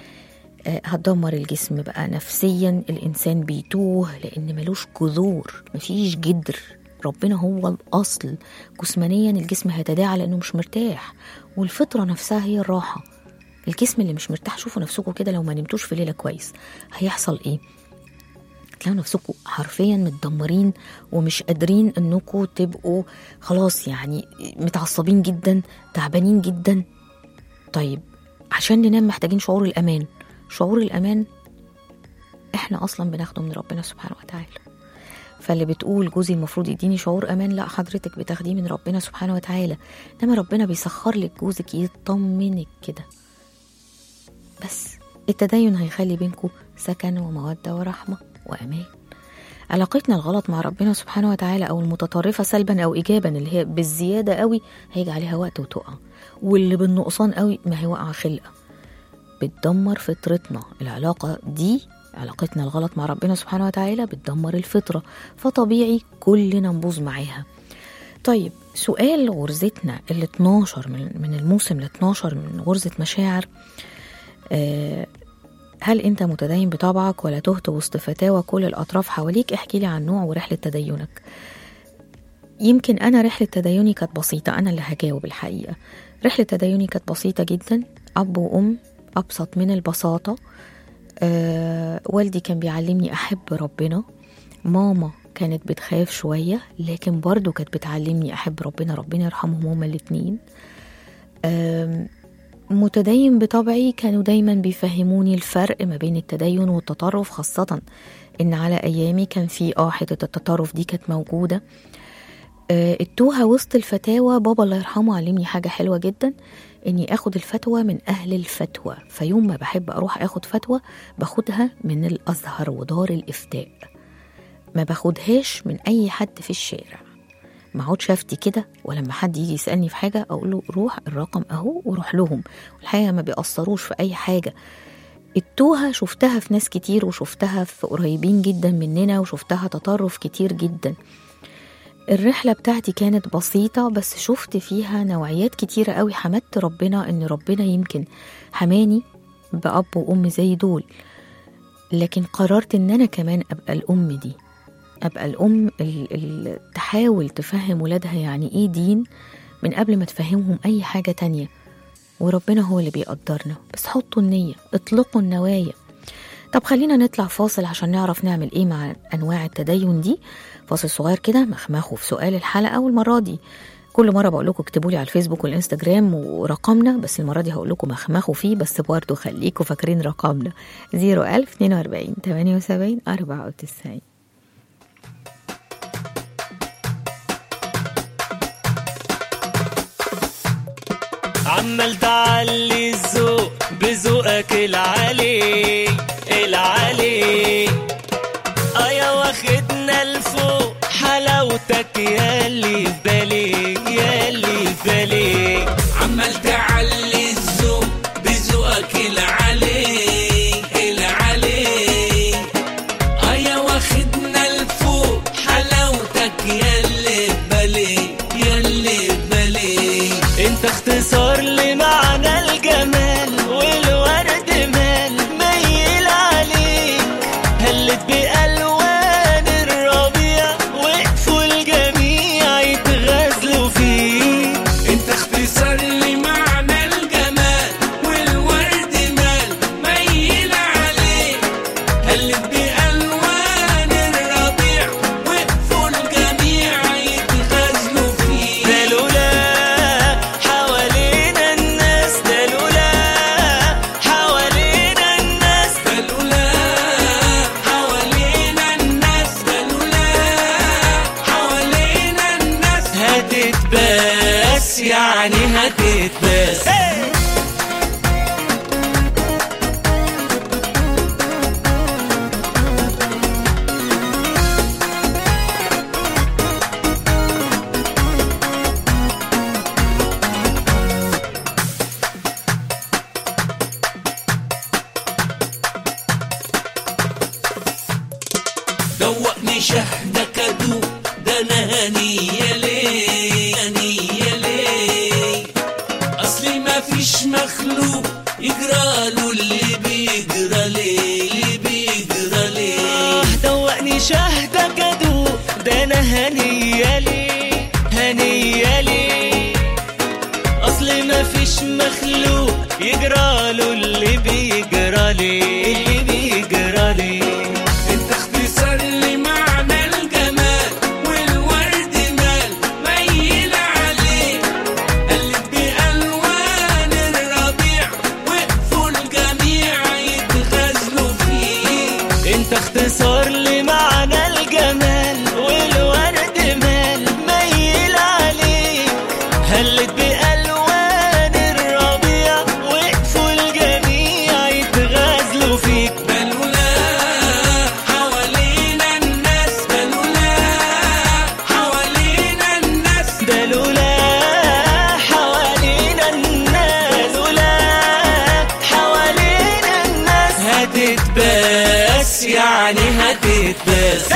آه، هتدمر الجسم بقى نفسيا الإنسان بيتوه لأن ملوش جذور مفيش جدر ربنا هو الأصل جسمانيا الجسم هيتداعى لأنه مش مرتاح والفطرة نفسها هي الراحة الجسم اللي مش مرتاح شوفوا نفسكم كده لو ما نمتوش في ليله كويس هيحصل ايه تلاقوا نفسكم حرفيا متدمرين ومش قادرين انكم تبقوا خلاص يعني متعصبين جدا تعبانين جدا طيب عشان ننام محتاجين شعور الامان شعور الامان احنا اصلا بناخده من ربنا سبحانه وتعالى فاللي بتقول جوزي المفروض يديني شعور امان لا حضرتك بتاخديه من ربنا سبحانه وتعالى انما ربنا بيسخر لك جوزك يطمنك كده بس التدين هيخلي بينكم سكن ومودة ورحمة وأمان علاقتنا الغلط مع ربنا سبحانه وتعالى أو المتطرفة سلبا أو إيجابا اللي هي بالزيادة قوي هيجي عليها وقت وتقع واللي بالنقصان قوي ما هي واقعة خلقة بتدمر فطرتنا العلاقة دي علاقتنا الغلط مع ربنا سبحانه وتعالى بتدمر الفطرة فطبيعي كلنا نبوظ معاها طيب سؤال غرزتنا ال 12 من من الموسم ال 12 من غرزة مشاعر آه، هل انت متدين بطبعك ولا تهت وسط فتاوى كل الاطراف حواليك احكي لي عن نوع ورحله تدينك يمكن انا رحله تديني كانت بسيطه انا اللي هجاوب الحقيقه رحله تديني كانت بسيطه جدا اب وام ابسط من البساطه آه والدي كان بيعلمني احب ربنا ماما كانت بتخاف شويه لكن برضو كانت بتعلمني احب ربنا ربنا يرحمهم هما الاتنين آم، متدين بطبعي كانوا دايما بيفهموني الفرق ما بين التدين والتطرف خاصة إن على أيامي كان في آه حتة التطرف دي كانت موجودة آه التوهة وسط الفتاوى بابا الله يرحمه علمني حاجة حلوة جدا إني آخد الفتوى من أهل الفتوى فيوم ما بحب أروح آخد فتوى باخدها من الأزهر ودار الإفتاء ما باخدهاش من أي حد في الشارع ما اقعدش افتي كده ولما حد يجي يسالني في حاجه اقول له روح الرقم اهو وروح لهم والحقيقه ما بيأثروش في اي حاجه التوهه شفتها في ناس كتير وشفتها في قريبين جدا مننا وشفتها تطرف كتير جدا الرحلة بتاعتي كانت بسيطة بس شفت فيها نوعيات كتيرة قوي حمدت ربنا ان ربنا يمكن حماني بأب وأم زي دول لكن قررت ان انا كمان ابقى الأم دي ابقى الام اللي تحاول تفهم ولادها يعني ايه دين من قبل ما تفهمهم اي حاجه تانية وربنا هو اللي بيقدرنا بس حطوا النيه اطلقوا النوايا طب خلينا نطلع فاصل عشان نعرف نعمل ايه مع انواع التدين دي فاصل صغير كده مخمخه في سؤال الحلقه والمره دي كل مره بقول لكم اكتبوا لي على الفيسبوك والانستجرام ورقمنا بس المره دي هقول لكم مخمخوا فيه بس برضه خليكم فاكرين رقمنا 01042 78 94 عمال تعلي الذوق بذوقك العالي العالي ايا واخدنا لفوق حلاوتك ياللي في بالي ياللي في بالي عمال تعلي الذوق بذوقك العلي العلي ايا واخدنا لفوق حلاوتك ياللي في بالي ياللي في بالي انت اختصار لمعنى الجمال والورد مال ميل عليك هلت بألوان الربيع وقفوا الجميع يتغزلوا فيك انت اختصار لمعنى الجمال والورد مال ميل عليك قلب بألوان الربيع وقفوا الجميع يتغزلوا فيه ده لولا حوالينا الناس ده لولا حوالينا الناس ده لولا حوالينا الناس ده لولا حوالينا الناس هتتباس يعني هتتباس دوقني شهدك ادوق ده انا هنية ليه هنية ليه اصلي ما فيش مخلوق يجرى له اللي بيجرى ليه اللي بيجرى ليه دوقني شهدك ادوق ده انا هنيالي هنيالي اصل ما فيش فيش مخلوق يجراله اللي بيجرى ليه اللي بيجرى ليه انت اختصار لمعنى الجمال والورد مال ميل عليه قلت بألوان الربيع وقفوا الجميع يتغزلوا فيه انت اختصار لمعنى الجمال والورد مال ميل عليك هلت بألوان الربيع وقفوا الجميع يتغازلوا فيك بلولا حوالينا الناس بلولا حوالينا الناس ده لولا حوالينا الناس لولا حوالينا الناس هتتباس يعني هتتباس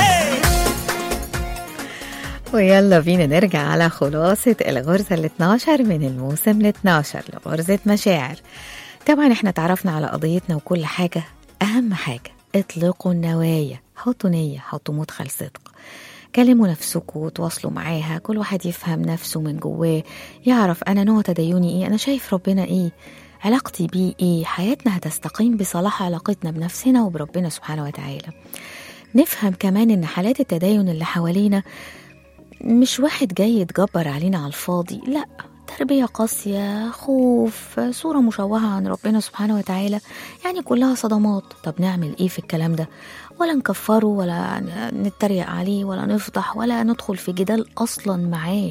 ويلا بينا نرجع على خلاصة الغرزة ال 12 من الموسم ال 12 لغرزة مشاعر طبعا احنا تعرفنا على قضيتنا وكل حاجة أهم حاجة اطلقوا النوايا حطوا نية حطوا مدخل صدق كلموا نفسكم وتواصلوا معاها كل واحد يفهم نفسه من جواه يعرف أنا نوع تديني إيه أنا شايف ربنا إيه علاقتي بيه إيه حياتنا هتستقيم بصلاح علاقتنا بنفسنا وبربنا سبحانه وتعالى نفهم كمان إن حالات التدين اللي حوالينا مش واحد جاي يتجبر علينا على الفاضي لا تربية قاسية خوف صورة مشوهة عن ربنا سبحانه وتعالى يعني كلها صدمات طب نعمل ايه في الكلام ده ولا نكفره ولا نتريق عليه ولا نفضح ولا ندخل في جدال اصلا معاه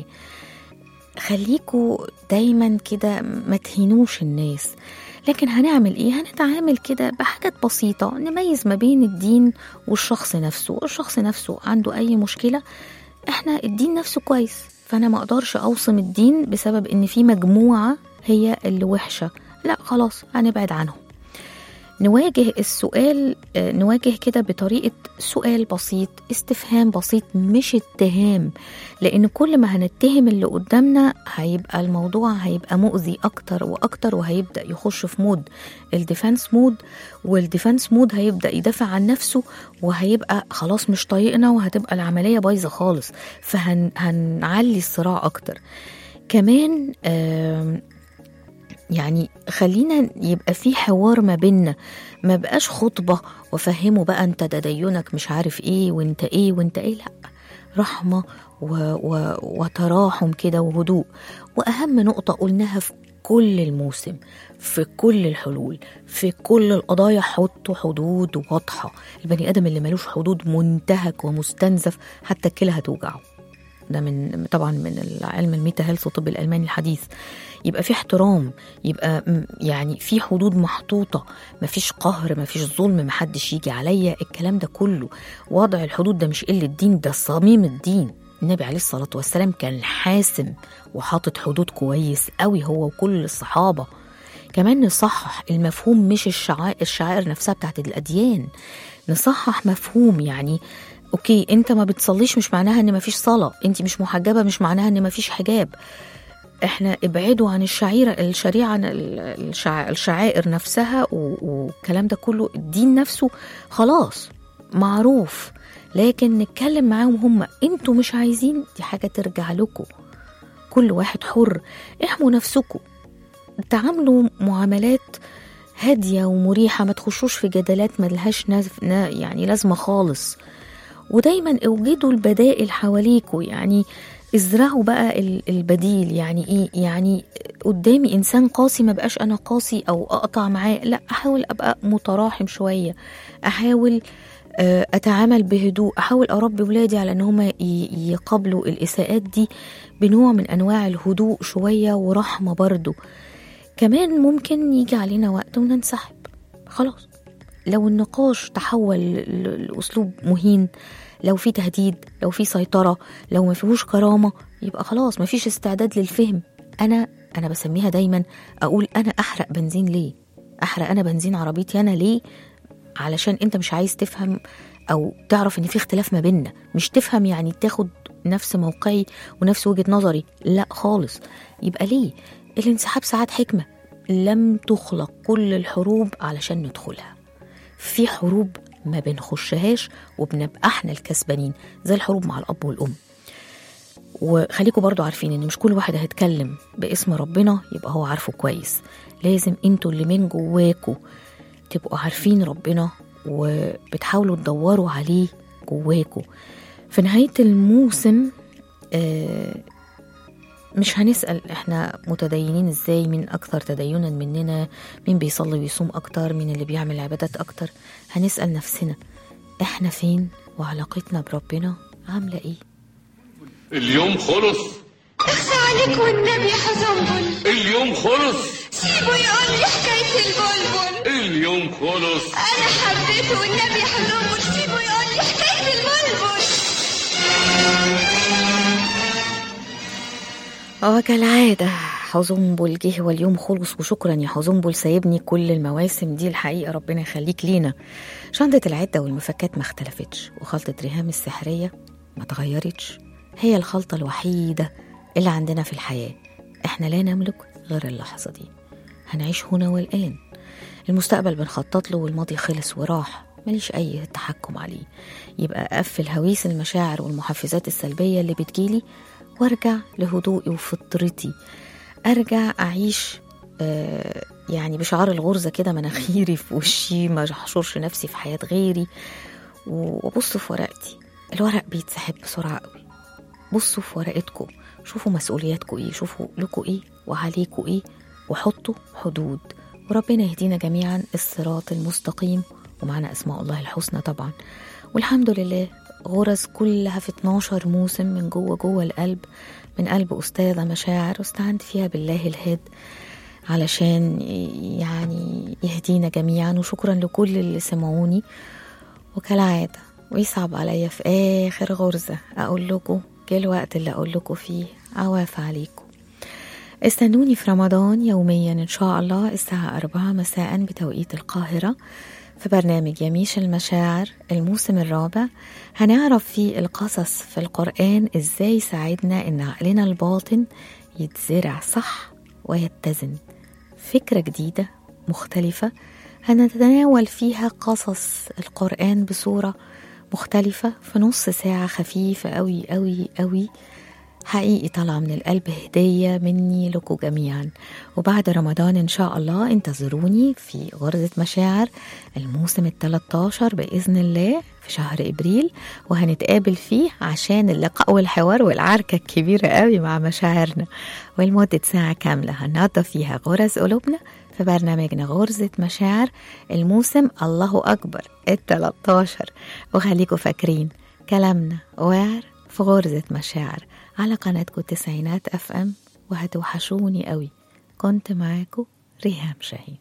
خليكوا دايما كده ما تهينوش الناس لكن هنعمل ايه هنتعامل كده بحاجات بسيطة نميز ما بين الدين والشخص نفسه الشخص نفسه عنده اي مشكلة احنا الدين نفسه كويس فانا ما اقدرش اوصم الدين بسبب ان في مجموعة هي اللي وحشة لا خلاص هنبعد عنهم نواجه السؤال آه، نواجه كده بطريقة سؤال بسيط استفهام بسيط مش اتهام لأن كل ما هنتهم اللي قدامنا هيبقى الموضوع هيبقى مؤذي أكتر وأكتر وهيبدأ يخش في مود الديفنس مود والديفنس مود هيبدأ يدافع عن نفسه وهيبقى خلاص مش طايقنا وهتبقى العملية بايظة خالص فهنعلي الصراع أكتر كمان آم، يعني خلينا يبقى في حوار ما بيننا ما بقاش خطبة وفهمه بقى انت تدينك مش عارف ايه وانت ايه وانت ايه لا رحمة و و وتراحم كده وهدوء وأهم نقطة قلناها في كل الموسم في كل الحلول في كل القضايا حطوا حدود واضحة البني آدم اللي ملوش حدود منتهك ومستنزف حتى الكلى هتوجعه ده من طبعا من العلم الميتا هيلث والطب الالماني الحديث يبقى في احترام يبقى م- يعني في حدود محطوطه مفيش قهر مفيش ظلم محدش يجي عليا الكلام ده كله وضع الحدود ده مش قله دين ده صميم الدين النبي عليه الصلاه والسلام كان حاسم وحاطط حدود كويس قوي هو وكل الصحابه كمان نصحح المفهوم مش الشعائر الشعائر نفسها بتاعت الاديان نصحح مفهوم يعني اوكي انت ما بتصليش مش معناها ان مفيش صلاه انت مش محجبه مش معناها ان مفيش حجاب احنا ابعدوا عن الشعيرة الشريعة عن ال- الشع- الشعائر نفسها و- والكلام ده كله الدين نفسه خلاص معروف لكن نتكلم معاهم هم انتوا مش عايزين دي حاجة ترجع لكم كل واحد حر احموا نفسكم تعاملوا معاملات هادية ومريحة ما تخشوش في جدالات ملهاش ناف- نا يعني لازمة خالص ودايما اوجدوا البدائل حواليكوا يعني ازرعوا بقى ال- البديل يعني ايه يعني قدامي انسان قاسي ما بقاش انا قاسي او اقطع معاه لا احاول ابقى متراحم شويه احاول آه، اتعامل بهدوء احاول اربي ولادي على ان هم يقابلوا الاساءات دي بنوع من انواع الهدوء شويه ورحمه برضو كمان ممكن يجي علينا وقت وننسحب خلاص لو النقاش تحول ل- لاسلوب مهين لو في تهديد لو في سيطره لو ما فيهوش كرامه يبقى خلاص ما فيش استعداد للفهم انا انا بسميها دايما اقول انا احرق بنزين ليه احرق انا بنزين عربيتي انا ليه علشان انت مش عايز تفهم او تعرف ان في اختلاف ما بيننا مش تفهم يعني تاخد نفس موقعي ونفس وجهه نظري لا خالص يبقى ليه الانسحاب ساعات حكمه لم تخلق كل الحروب علشان ندخلها في حروب ما بنخشهاش وبنبقى احنا الكسبانين زي الحروب مع الاب والام وخليكم برضو عارفين ان مش كل واحد هيتكلم باسم ربنا يبقى هو عارفه كويس لازم انتوا اللي من جواكوا تبقوا عارفين ربنا وبتحاولوا تدوروا عليه جواكوا في نهاية الموسم آه مش هنسأل احنا متدينين ازاي مين اكثر تدينا مننا مين بيصلي ويصوم اكتر مين اللي بيعمل عبادات اكتر هنسأل نفسنا احنا فين وعلاقتنا بربنا عاملة ايه اليوم خلص اخفى عليك والنبي حزنبل اليوم خلص سيبه يقول لي حكاية البلبل اليوم خلص أنا حبيته والنبي حزنبل سيبه يقول لي حكاية البلبل وكالعادة حزنبل جه واليوم خلص وشكرا يا حزنبل سايبني كل المواسم دي الحقيقة ربنا يخليك لينا شنطة العدة والمفكات ما اختلفتش وخلطة ريهام السحرية ما اتغيرتش هي الخلطة الوحيدة اللي عندنا في الحياة احنا لا نملك غير اللحظة دي هنعيش هنا والآن المستقبل بنخطط له والماضي خلص وراح ماليش أي تحكم عليه يبقى أقفل هويس المشاعر والمحفزات السلبية اللي بتجيلي وارجع لهدوئي وفطرتي ارجع اعيش آه يعني بشعار الغرزه كده مناخيري في وشي ما احشرش نفسي في حياه غيري وابص في ورقتي الورق بيتسحب بسرعه قوي بصوا في ورقتكم شوفوا مسؤولياتكم ايه شوفوا لكم ايه وعليكم ايه وحطوا حدود وربنا يهدينا جميعا الصراط المستقيم ومعنا اسماء الله الحسنى طبعا والحمد لله غرز كلها في 12 موسم من جوه جوه القلب من قلب أستاذة مشاعر واستعنت فيها بالله الهاد علشان يعني يهدينا جميعا وشكرا لكل اللي سمعوني وكالعادة ويصعب عليا في آخر غرزة أقول لكم جه الوقت اللي أقول لكم فيه عواف عليكم استنوني في رمضان يوميا إن شاء الله الساعة أربعة مساء بتوقيت القاهرة في برنامج يميش المشاعر الموسم الرابع هنعرف فيه القصص في القرآن ازاي يساعدنا ان عقلنا الباطن يتزرع صح ويتزن فكرة جديدة مختلفة هنتناول فيها قصص القرآن بصورة مختلفة في نص ساعة خفيفة أوي أوي أوي حقيقي طالعة من القلب هدية مني لكم جميعا وبعد رمضان إن شاء الله انتظروني في غرزة مشاعر الموسم التلاتاشر بإذن الله في شهر إبريل وهنتقابل فيه عشان اللقاء والحوار والعركة الكبيرة قوي مع مشاعرنا ولمدة ساعة كاملة هننظف فيها غرز قلوبنا في برنامجنا غرزة مشاعر الموسم الله أكبر التلاتاشر وخليكم فاكرين كلامنا واعر في غرزة مشاعر على قناتكم التسعينات اف ام وهتوحشوني قوي كنت معاكم ريهام شاهين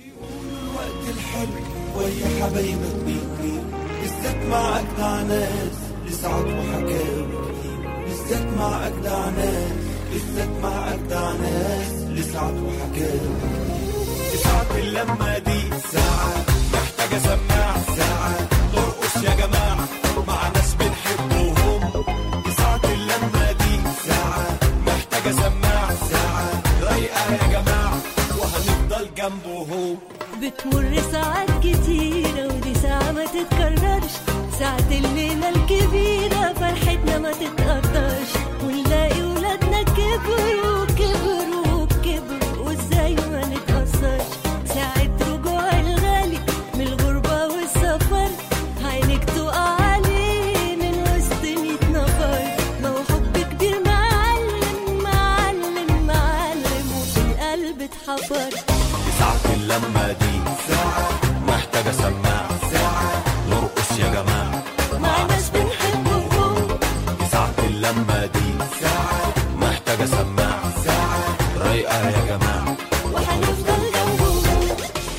الوقت الحلو ويا حبايبك بيطير بالذات مع أجدع ناس لسعد وحكاوي كتير بالذات مع أجدع ناس بالذات مع أجدع ناس لسعد وحكاوي ساعة اللمة دي ساعة محتاجة سماع ساعة نرقص يا جماعة مع ناس بنحبهم ساعة اللمة دي ساعة محتاجة سماع ساعة رايقة يا جماعة وهنفضل جنبهم بتمر ساعات كتيرة ودي ساعة ما تتكررش ساعة الليلة الكبيرة فرحتنا ما تتقدرش ونلاقي ولادنا كبروا كبروا كبروا وازاي ما نتأثرش ساعة رجوع الغالي من الغربة والسفر عينك تقع عليه من وسط ميت نفر ما هو حب كبير معلم معلم معلم وفي القلب اتحفر ساعة اللمة دي ساعة محتاجة سماع ساعة نرقص يا جماعة مع ناس بنحبهم ساعة اللمة دي ساعة محتاجة سماع ساعة رايقة يا جماعة وهنفضل جنبهم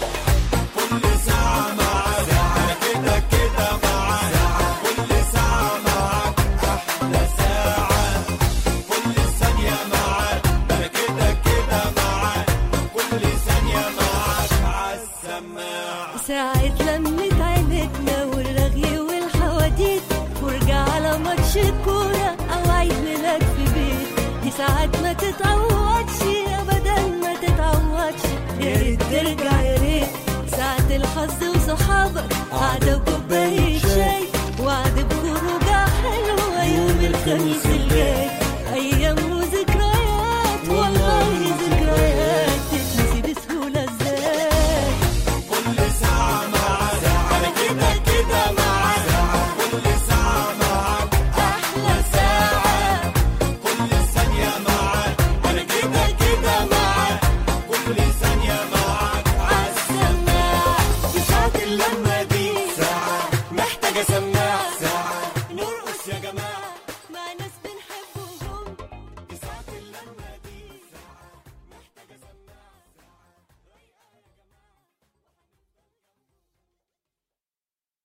كل ساعة معاك أنا كده كده معاك كل ساعة معاك أحلى ساعة كل ثانية معاك أنا كده كده معاك كل ثانية معاك عالسماعة ساعة لمة عيلتنا والرغي والحواديت فرجة على ماتش كورة أو عيد ميلاد في بيت دي ساعات ما تتعوضش أبدا ما تتعوضش يا ريت ترجع يا ريت ساعة الحظ وصحابك قعدة وكوباية شاي وعد بخروجة حلوة يوم الخميس الجاي جماعة